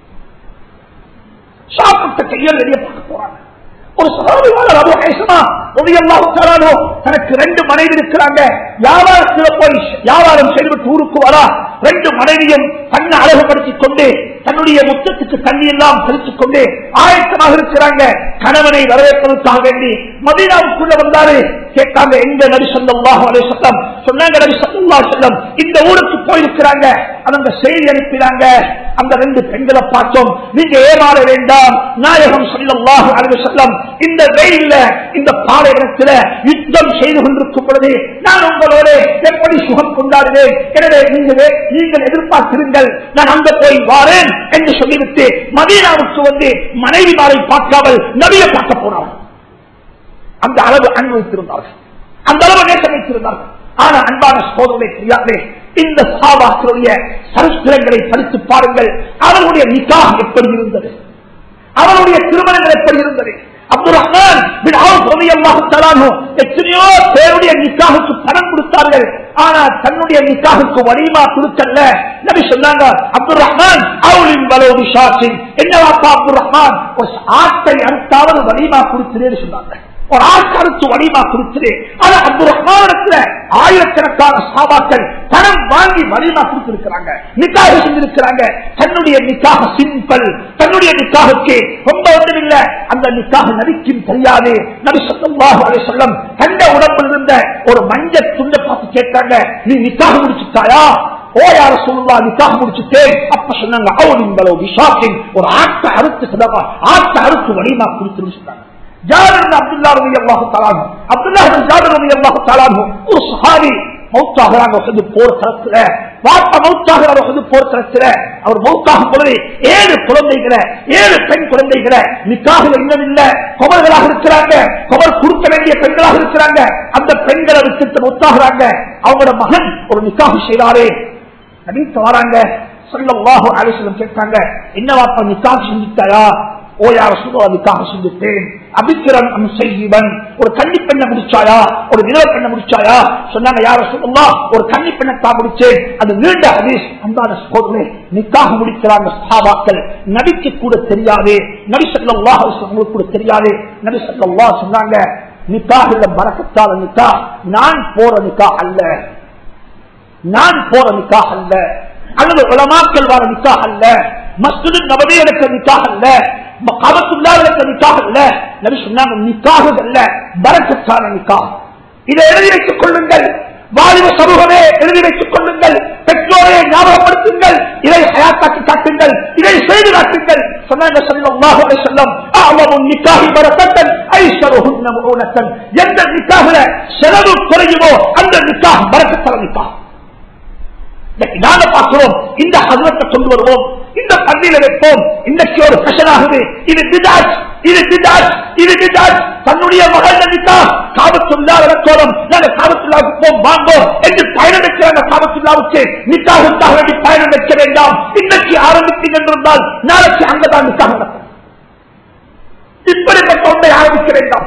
சாப்பிட்ட கையோட நபியை பார்க்க போறாங்க ஒரு சகாபியாளர் அபு ஹைசமா ரலியல்லாஹு தஆலா தனக்கு ரெண்டு மனைவி இருக்கிறாங்க வியாபாரத்தில் போய் வியாபாரம் செய்துவிட்டு ஊருக்கு வரா ரெண்டு மனைவியும் தன்னை அழகுபடுத்திக் கொண்டு தன்னுடைய முத்தத்துக்கு தண்ணி எல்லாம் தெளித்துக் கொண்டு ஆயத்தமாக இருக்கிறாங்க கணவனை வரவேற்பதற்காக வேண்டி மதீனாவுக்குள்ள வந்தாரு கேட்டாங்க எங்க நபி சொல்லாஹு அலைஹி வஸல்லம் சொன்னாங்க நபி ஸல்லல்லாஹு அலைஹி வஸல்லம் இந்த ஊருக்கு போயிருக்கிறாங்க அவங்க செய்தி அனுப்பினாங்க அந்த ரெண்டு பெண்களை பார்த்தோம் நீங்க ஏமாற வேண்டாம் நாயகம் ஸல்லல்லாஹு அலைஹி வஸல்லம் இந்த வெயில்ல இந்த பாலைவனத்தில் யுத்தம் செய்து கொண்டிருக்கும் பொழுது நான் உங்களோட எப்படி சுகம் கொண்டாடுவேன் எனவே நீங்கள் நீங்கள் எதிர்பார்த்திருங்கள் நான் அங்க போய் வாரேன் என்று சொல்லிவிட்டு மதீனாவுக்கு வந்து மனைவிமாரை பார்க்காமல் நபியை பார்க்க போனார்கள் அந்த அளவு அனுபவித்திருந்தார்கள் அந்த அளவு நேசம் வைத்திருந்தார்கள் ஆனா அன்பான சோதனை தெரியாதே இந்த சாபாக்களுடைய சரித்திரங்களை படித்து பாருங்கள் அவர்களுடைய நிகா எப்படி இருந்தது அவருடைய திருமணங்கள் எப்படி இருந்தது அப்துல் ரஹ்மான் பின் அவுஃப் ரலியல்லாஹு தஆலா அன்ஹு எத்தனையோ பேருடைய நிக்காஹுக்கு பணம் கொடுத்தார்கள் ஆனா தன்னுடைய நிக்காஹுக்கு வலிமா கொடுக்கல நபி சொன்னாங்க அப்துல் ரஹ்மான் அவுலின் வலோ பிஷாசின் என்னவாப்பா அப்துல் ரஹ்மான் ஒரு ஆட்டை அறுத்தாவது வலிமா கொடுத்துறேன்னு சொன்னாங்க ஒரு ஆட்கருத்து வலிமா கொடுத்துரு ஆனா அப்துல் ரஹ்மானிடத்துல ஆயிரக்கணக்கான சாபாக்கள் பணம் வாங்கி வலிமா கொடுத்திருக்கிறாங்க நிக்காக செஞ்சிருக்கிறாங்க தன்னுடைய நிக்காக சிம்பிள் தன்னுடைய நிக்காகுக்கு ரொம்ப ஒன்றும் இல்ல அந்த நிக்காக நடிக்கும் தெரியாது நபி சொல்லாஹு அலை சொல்லம் கண்ட உடம்பில் இருந்த ஒரு மஞ்சள் துண்டை பார்த்து கேட்டாங்க நீ நிக்காக முடிச்சுட்டாயா ஓ யார சொல்லுவா நிக்காக முடிச்சுட்டேன் அப்ப சொன்னாங்க அவனுங்களோ விஷாக்கின் ஒரு ஆட்டை அறுத்து சிதப்பா ஆட்டை அறுத்து வலிமா கொடுத்துன்னு சொன்னாங்க ஜாபிர் அப்துல்லா ரவி அல்லாஹு தலானு அப்துல்லா ஜாபிர் ரவி அல்லாஹு தலானு ஒரு சஹாபி மௌத்தாகிறாங்க வந்து போர் தரத்துல வாப்பா மௌத்தாகிறார் வந்து போர் தரத்துல அவர் மௌத்தாகும் பொழுது ஏழு குழந்தைகளை ஏழு பெண் குழந்தைகளை நிக்காக இன்னும் இல்ல கொமர்களாக இருக்கிறாங்க கொமர் கொடுக்க வேண்டிய பெண்களாக இருக்கிறாங்க அந்த பெண்களை விட்டு மௌத்தாகிறாங்க அவங்களோட மகன் ஒரு நிக்காக செய்தாரே நடித்து வராங்க சொல்லவாக ஆலோசனை கேட்டாங்க என்ன வாப்பா நிக்காக செஞ்சுட்டாயா ஓ யார சொல்லுவா நிக்காக செஞ்சுட்டேன் அபிக்கிரன் செய்வன் ஒரு கன்னி பெண்ணை முடிச்சாயா ஒரு விதவ பெண்ணை முடிச்சாயா சொன்னாங்க யார சொல்லுவா ஒரு கன்னி பெண்ணத்தா முடிச்சேன் அது நீண்ட ஹதீஸ் அன்பான சோதனை நிக்காக முடிக்கிறாங்க சஹாபாக்கள் நபிக்கு கூட தெரியாது நபி சல்லாஹ் உங்களுக்கு கூட தெரியாது நபி சல்லா சொன்னாங்க நிக்காக மறக்கத்தால நிக்கா நான் போற நிக்கா அல்ல நான் போற நிக்கா அல்ல அல்லது உலமாக்கள் வார நிக்கா அல்ல மஸ்து நபதி எனக்கு நிக்காக அல்ல கபத்துள்ளா எனக்கு நிக்காக அல்ல நபி சொன்னாங்க நிக்காக அல்ல பரக்கத்தான நிக்கா இதை எழுதி வைத்துக் கொள்ளுங்கள் வாலிப சமூகமே எழுதி வைத்துக் கொள்ளுங்கள் பெற்றோரை ஞாபகப்படுத்துங்கள் இதை ஹயாத்தாக்கி காட்டுங்கள் இதை செய்து காட்டுங்கள் சொன்னாங்க ஸல்லல்லாஹு அலைஹி வஸல்லம் அஅலமு நிக்காஹி பரக்கத்தன் ஐஷருஹுன்ன முஊனத்தன் எந்த நிக்காஹ்ல செலவு குறையுமோ அந்த நிக்காஹ் பரக்கத்தான நிக்காஹ் நாங்க பார்க்கிறோம் இந்த ஹசரத்தை கொண்டு வருவோம் இந்த பள்ளியில வைப்போம் இன்றைக்கு ஒரு ஃபேஷன் ஆகுது இது பிதாஜ் இது பிதாஜ் இது பிதாஜ் தன்னுடைய மகள் நிக்கா காபத்துல்லா விளக்கோலம் நாங்கள் காபத்துல்லாவுக்கு போம் வாங்கோம் என்று பயணம் வைக்கிறாங்க காபத்துல்லாவுக்கு நிக்காவுக்காக வேண்டி பயணம் வைக்க வேண்டாம் இன்றைக்கு ஆரம்பித்தீங்க என்றிருந்தால் நாளைக்கு அங்கதான் நிக்காக நடக்கும் இப்படிப்பட்ட ஒன்றை ஆரம்பிக்க வேண்டாம்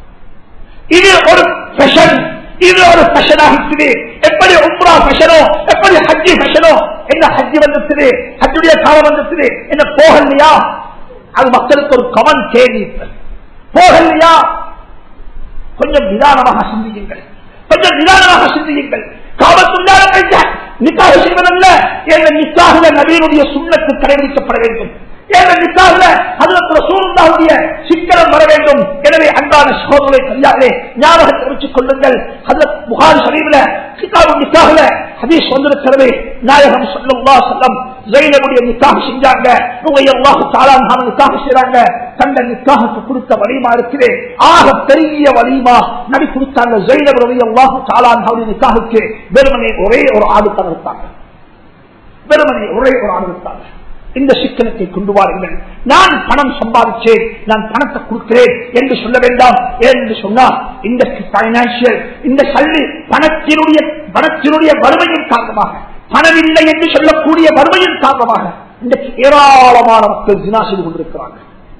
இது ஒரு ஃபேஷன் இது ஒரு ஃபேஷன் ஆகிக்குது எப்படி உம்ரா ஃபேஷனோ எப்படி ஹஜ்ஜி ஃபேஷனோ என்ன ஹஜ்ஜி வந்துருக்குது ஹஜ்ஜுடைய காலம் வந்துருக்குது என்ன போகலையா அது மக்களுக்கு ஒரு கமன் கேள்வி போகலையா கொஞ்சம் நிதானமாக சிந்தியுங்கள் கொஞ்சம் நிதானமாக சிந்தியுங்கள் காவத்துள்ளார நிக்காக செய்வதல்ல என்ற நிக்காக நவீனுடைய சுண்ணத்து கடைபிடிக்கப்பட வேண்டும் என்ற நிக்காக அதற்கு சூழ்ந்தாவுடைய சிக்கனம் வர வேண்டும் எனவே அன்றான சகோதரை கையாலே ஞாபகத்தை வச்சுக் கொள்ளுங்கள் அதற்கு புகார் சரீபில் கிதாபு நிக்காக ஹதீஸ் வந்திருக்கிறது நாயகம் சொல்லா சொல்லம் ஜெயிலமுடைய நிக்காக செஞ்சாங்க அல்லாஹு தாளான் நிக்காக செய்றாங்க தந்த நிக்காகத்துக்கு கொடுத்த வலிமா இருக்குது ஆக பெரிய வலிமா நபி கொடுத்தாங்க ஜெயிலப் ரவி அல்லாஹு தாளான் நிக்காகுக்கு வெறுமனே ஒரே ஒரு ஆடு தவிர்த்தாங்க வெறுமனே ஒரே ஒரு ஆடு விட்டாங்க இந்த சிக்கனத்தை கொண்டு வாருங்கள் நான் பணம் சம்பாதிச்சேன் நான் பணத்தை கொடுக்கிறேன் என்று சொல்ல வேண்டாம் ஏன் என்று சொன்னால் இந்த பைனான்சியல் இந்த கல்வி பணத்தினுடைய பணத்தினுடைய வறுமையின் காரணமாக பணம் இல்லை என்று சொல்லக்கூடிய வறுமையின் காரணமாக இன்றைக்கு ஏராளமான மக்கள் தினா செய்து கொண்டிருக்கிறாங்க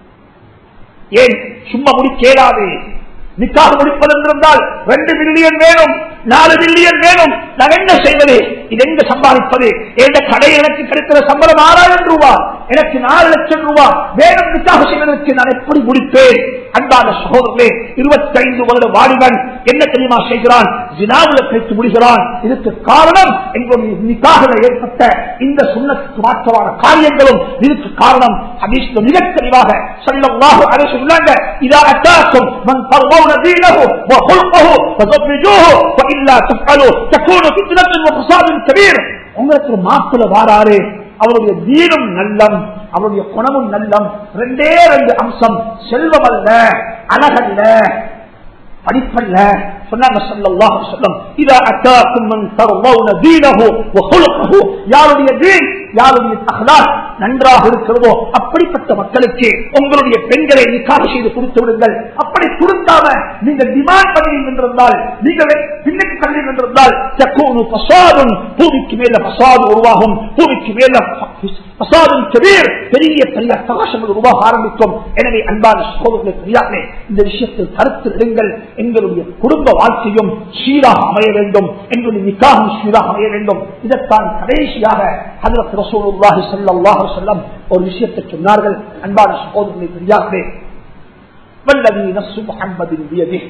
ஏன் சும்மா முடிக்கேடாது நிக்காக முடிப்பது என்றிருந்தால் ரெண்டு மில்லியன் வேணும் நாலு மில்லியன் வேணும் நான் என்ன செய்வது இது எங்க சம்பாதிப்பது எந்த கடை எனக்கு கிடைக்கிற சம்பளம் ஆறாயிரம் ரூபாய் எனக்கு நாலு லட்சம் ரூபாய் வேணும் நிக்காக செய்வதற்கு நான் எப்படி முடிப்பேன் அன்பான சகோதரர்களே இருபத்தைந்து வருட வாலிபன் என்ன தெரியுமா செய்கிறான் ஜினாவுல கழித்து முடிகிறான் இதுக்கு காரணம் எங்களுடைய நிக்காக ஏற்பட்ட இந்த சுண்ணத்துக்கு மாற்றமான காரியங்களும் இதுக்கு காரணம் ஹதீஸ்ல மிக தெளிவாக சொல்லவாக அரசு உள்ளாங்க இதா அத்தாக்கும் மன் தர்வௌன தீனஹு வ ஹுல்கஹு ஃபஸவ்விஜூஹு ஃபஇல்லா தஃஅலு தகூனு ஃபித்னத்துன் வ ஃபஸாதுன் கபீர் உங்களுக்கு மாப்பிள வாராரு அவருடைய வீடும் நல்லம் அவருடைய குணமும் நல்லம் ரெண்டே ரெண்டு அம்சம் செல்வம் அல்ல அழகல்ல படிப்பல்ல சொன்னாங்க ஸல்லல்லாஹு அலைஹி வஸல்லம் இதா அத்தாக்கும் மன் தர்வௌன தீனஹு வ ஹுல்கஹு யாருடைய தீன் யாருடைய அஹ்லாக் நன்றாக இருக்கிறதோ அப்படிப்பட்ட மக்களுக்கு உங்களுடைய பெண்களை நிக்காக செய்து கொடுத்து விடுங்கள் அப்படி கொடுக்காம நீங்க டிமாண்ட் பண்ணி என்றிருந்தால் நீங்க பின்னுக்கு தள்ளி என்றிருந்தால் தக்கூனு பசாதும் பூமிக்கு மேல பசாது உருவாகும் பூமிக்கு மேல பசாதும் கபீர் பெரிய பெரிய பிரகாசங்கள் உருவாக ஆரம்பிக்கும் எனவே அன்பான சகோதரர்களை தெரியாமே இந்த விஷயத்தில் கருத்து எடுங்கள் எங்களுடைய குடும்ப வாழ்க்கையும் சீராக அமைய வேண்டும் எங்களுடைய நிக்காகும் சீராக அமைய வேண்டும் இதற்கான கடைசியாக ஹதரத் ரசூலுல்லாஹி ஸல்லல்லாஹு அலைஹி வஸல்லம் ஒரு விஷயத்தை சொன்னார்கள் அன்பான சகோதரர்களை தெரியாமே வல்லதி நஃப்சு முஹம்மதின் பியதிஹ்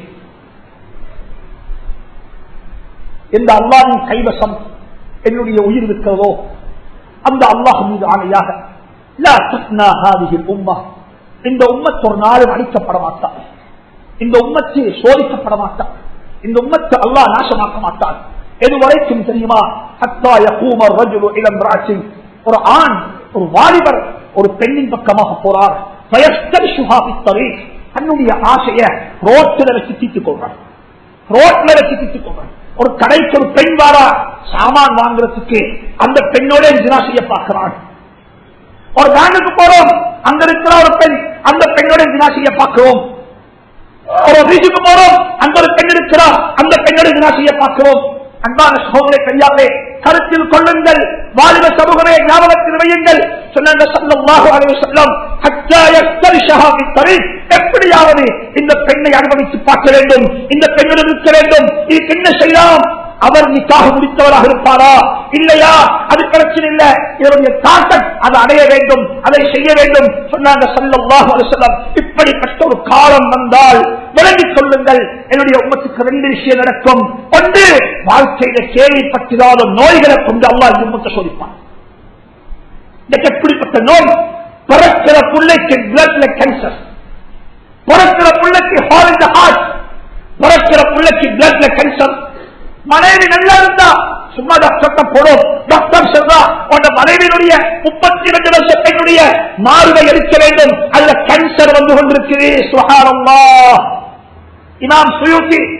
எந்த அல்லாஹ்வின் கைவசம் என்னுடைய உயிர் இருக்கிறதோ அந்த அல்லாஹ் மீது ஆணையாக லா தக்னா ஹாதிஹி உம்மா இந்த உம்மத் ஒரு நாளும் அழிக்கப்பட மாட்டார் இந்த உம்மத்து சோதிக்கப்பட மாட்டார் இந்த உம்மத்து அல்லாஹ் நாசமாக்க மாட்டார் எது வரைக்கும் தெரியுமா ஹத்தா யகூம ரஜுலு இளம் ராஜின் ஒரு ஆண் ஒரு வாலிபர் ஒரு பெண்ணின் பக்கமாக போறார் பயஸ்தரிசுஹா பித்தரீக் தன்னுடைய ஆசைய ரோட்டில் வச்சு தீர்த்துக் கொள்றார் ரோட்ல வச்சு தீர்த்துக் கொள்றார் ஒரு கடைக்கு ஒரு பெண் வாரா சாமான் வாங்குறதுக்கு அந்த பெண்ணோட தினா செய்ய பார்க்கிறான் ஒரு பேங்குக்கு போறோம் அங்க இருக்கிற ஒரு பெண் அந்த பெண்ணோட தினா செய்ய பார்க்கிறோம் ஒரு வீட்டுக்கு போறோம் அந்த ஒரு பெண் இருக்கிறார் அந்த பெண்ணோட தினா செய்ய பார்க்கிறோம் அன்பான சகோதரை கையாவே கருத்தில் கொள்ளுங்கள் வாலிப சமூகமே ஞாபகத்தில் வையுங்கள் சொன்னாங்க ஸல்லல்லாஹு அலைஹி வஸல்லம் ஹத்தா யஸ்தரிஷஹா பித்தரீக் எப்படியாவது இந்த பெண்ணை அனுபவித்து பார்க்க வேண்டும் இந்த பெண்ணிடம் இருக்க வேண்டும் இதுக்கு என்ன செய்யலாம் அவர் நிக்காக முடித்தவராக இருப்பாரா இல்லையா அது பிரச்சனை இல்ல இவருடைய தாக்கம் அதை அடைய வேண்டும் அதை செய்ய வேண்டும் சொன்னாங்க ஸல்லல்லாஹு அலைஹி வஸல்லம் இப்படிப்பட்ட ஒரு காலம் வந்தால் விளங்கிக் கொள்ளுங்கள் என்னுடைய உமத்துக்கு ரெண்டு விஷயம் நடக்கும் ஒன்று வாழ்க்கையில கேள்விப்பட்டிராத நோய்களை கொண்டு அல்லாஹ் உம்மத்தை சோதிப்பான் இன்னைக்கு எப்படிப்பட்ட நோய் பிறக்கிற பிள்ளைக்கு பிளட்ல கேன்சர் பிறக்கிற பிள்ளைக்கு ஹால் இந்த ஹார்ட் பிறக்கிற பிள்ளைக்கு பிளட்ல கேன்சர் மனைவி நல்லா இருந்தா சும்மா டாக்டர் போடும் டாக்டர் சொல்றா உன் மனைவியினுடைய முப்பத்தி ரெண்டு வருஷ பெண்ணுடைய மாறுவை எடுக்க வேண்டும் அதுல கேன்சர் வந்து கொண்டிருக்குது சுகாரம்மா இமாம் சுயூக்கி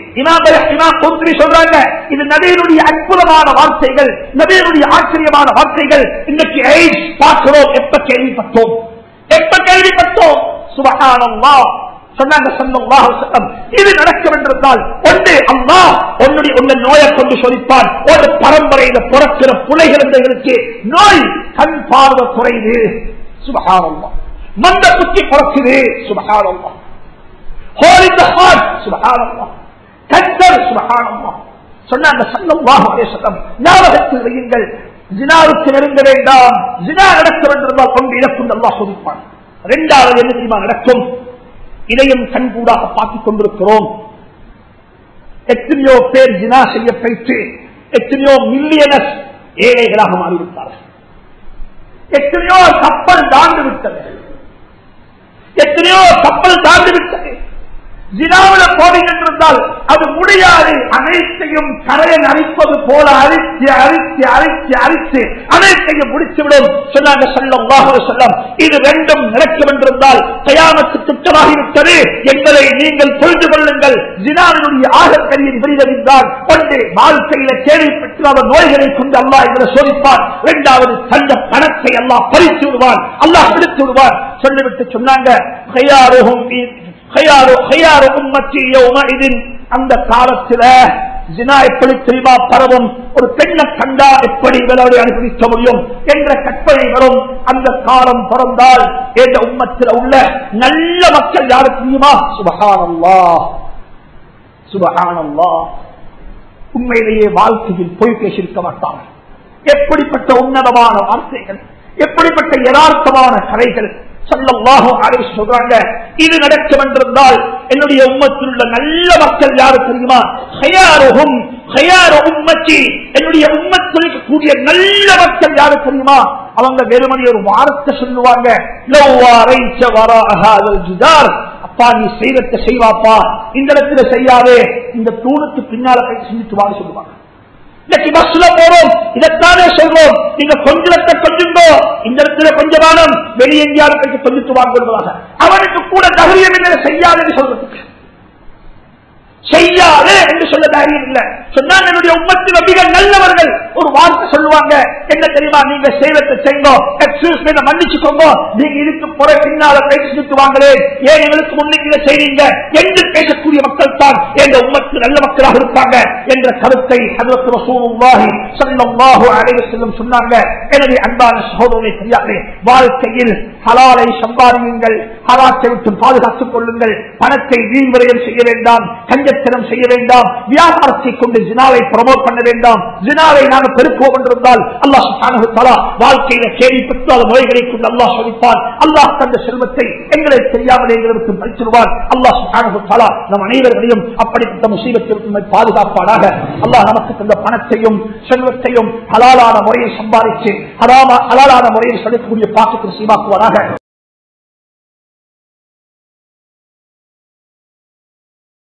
இமாம் இமாம் குர்துபி சொல்றாங்க இது நபியினுடைய அற்புதமான வார்த்தைகள் நபியினுடைய ஆச்சரியமான வார்த்தைகள் இன்னைக்கு எய்ட்ஸ் பார்க்கிறோம் எப்ப கேள்விப்பட்டோம் எப்ப கேள்விப்பட்டோம் சுபகானல்லா சொன்னாங்க ஸல்லல்லாஹு அலைஹி வஸல்லம் இது நடக்கும் என்றால் ஒன்று அல்லாஹ் உன்னுடைய உங்க நோயை கொண்டு சோதிப்பான் ஒரு பரம்பரையில பிறக்கிற புலைகளுக்கு நோய் கண் பார்வை குறையுது சுபகானல்லா மந்த குத்தி பிறக்குது சுபகானல்லா ஹோல் இன் த ஹார்ட் சுபகானல்லா கத்தர் சுபகானல்லா சொன்னாங்க ஸல்லல்லாஹு அலைஹி வஸல்லம் ஞாபகத்தில் வையுங்கள் ஜினாவுக்கு நெருங்க வேண்டாம் ஜினா நடக்க வேண்டியிருந்தால் கொண்டு இழக்கும் அல்லாஹ் சோதிப்பான் இரண்டாவது என்ன தெரியுமா நடக்கும் இதையும் கண்கூடாக பார்த்துக் கொண்டிருக்கிறோம் எத்தனையோ பேர் ஜினா செய்ய போயிட்டு எத்தனையோ மில்லியனஸ் ஏழைகளாக மாறிவிட்டார்கள் எத்தனையோ கப்பல் தாண்டு விட்டது எத்தனையோ கப்பல் தாண்டு விட்டது ஜினாவில போடுகின்றிருந்தால் அது முடியாது அனைத்தையும் கரையன் அரிப்பது போல அரித்து அரித்து அரித்து அரித்து அனைத்தையும் முடித்துவிடும் சொன்னாங்க சொல்லம் சொல்லம் இது ரெண்டும் நடக்கும் என்றிருந்தால் கயாமத்து திட்டமாகிவிட்டது என்பதை நீங்கள் புரிந்து கொள்ளுங்கள் ஜினாவினுடைய ஆகப்பெரிய விரிதறிந்தால் ஒன்று வாழ்க்கையில கேள்விப்பட்டு அவர் நோய்களை கொண்டு அல்லாஹ் இவரை சோதிப்பார் இரண்டாவது தந்த பணத்தை அல்லாஹ் பறித்து விடுவான் அல்லாஹ் பிடித்து விடுவான் சொல்லிவிட்டு சொன்னாங்க கையாரோகம் அந்த காலத்துல ஜினா எப்படி தெரியுமா பரவும் ஒரு பெண்ணை கண்டா எப்படி விளையாடி அனுபவிக்க முடியும் என்ற கற்பனை வரும் அந்த காலம் பிறந்தால் என்ற உம்மத்தில் உள்ள நல்ல மக்கள் யாரு தெரியுமா சுபகானல்லா சுபகானல்லா உண்மையிலேயே வாழ்க்கையில் பொய் பேசியிருக்க மாட்டாங்க எப்படிப்பட்ட உன்னதமான வார்த்தைகள் எப்படிப்பட்ட யதார்த்தமான கதைகள் சொல்லல்லாஹோ அறிவு சொல்றாங்க இது நடக்கும் என்றிருந்தால் என்னுடைய உம்மத்தில் உள்ள நல்ல மக்கள் யாரு தெரியுமா ஹயாருகும் ஹயாரு உம்மச்சி என்னுடைய உம்மத்தில் இருக்கக்கூடிய நல்ல மக்கள் யாரு தெரியுமா அவங்க வெறுமணி ஒரு வார்த்தை சொல்லுவாங்க அப்பா நீ செய்வத்தை செய்வாப்பா இந்த இடத்துல செய்யாதே இந்த தூணுக்கு பின்னால போய் சிந்தித்து வாங்க சொல்லுவாங்க இன்னைக்கு பஸ்ல போறோம் இதைத்தானே சொல்றோம் நீங்க கொஞ்சத்தை கொஞ்சுங்கோ இந்த இடத்துல கொஞ்சமானம் வெளியே எங்கேயாவது கொஞ்சித்து வாங்குவதாக அவனுக்கு கூட தகுதியம் என்ன செய்யாதுன்னு சொல்றதுக்கு செய்யாதே என்று சொல்ல தைரியம் இல்லை சொன்னாங்க என்னுடைய உம்மத்தில் மிக நல்லவர்கள் ஒரு வார்த்தை சொல்லுவாங்க என்ன தெரியுமா நீங்க செய்வத்தை செய்யுங்க எக்ஸ்கியூஸ் மீ மன்னிச்சுக்கோங்க நீங்க இதுக்கு புற பின்னால பேசிட்டு வாங்களே ஏன் எங்களுக்கு முன்னிக்கல செய்றீங்க என்று பேசக்கூடிய மக்கள் தான் எங்க உம்மத்து நல்ல மக்களாக இருப்பாங்க என்ற கருத்தை அதற்கு ரசூலுல்லாஹி ஸல்லல்லாஹு அலைஹி வஸல்லம் சொன்னாங்க எனவே அன்பான சகோதரனை தெரியாதே வாழ்க்கையில் ஹலாலை சம்பாதியுங்கள் ஹராத்தை விட்டு பாதுகாத்துக் கொள்ளுங்கள் பணத்தை வீண்வரையில் செய்ய வேண்டாம் கஞ்சத்தனம் செய்ய வேண்டாம் வியாபாரத்தை கொண்டு ஜினாவை ப்ரமோட் பண்ண வேண்டாம் ஜினாவை நாங்கள் பெருக்குவோம் என்றிருந்தால் அல்லாஹ் சுப்ஹானஹு தஆலா வாழ்க்கையில கேள்விப்பட்டு அந்த முறைகளை கொண்டு அல்லாஹ் சோதிப்பான் அல்லாஹ் தந்த செல்வத்தை எங்களை தெரியாமலே எங்களுக்கு பறிச்சிருவான் அல்லாஹ் சுப்ஹானஹு தஆலா நம் அனைவர்களையும் அப்படிப்பட்ட முசீபத்திற்கு நம்மை பாதுகாப்பானாக அல்லாஹ் நமக்கு தந்த பணத்தையும் செல்வத்தையும் ஹலாலான முறையை சம்பாதிச்சு ஹலாலான முறையில் செலுத்தக்கூடிய பாக்கத்தில் சீமாக்குவாராக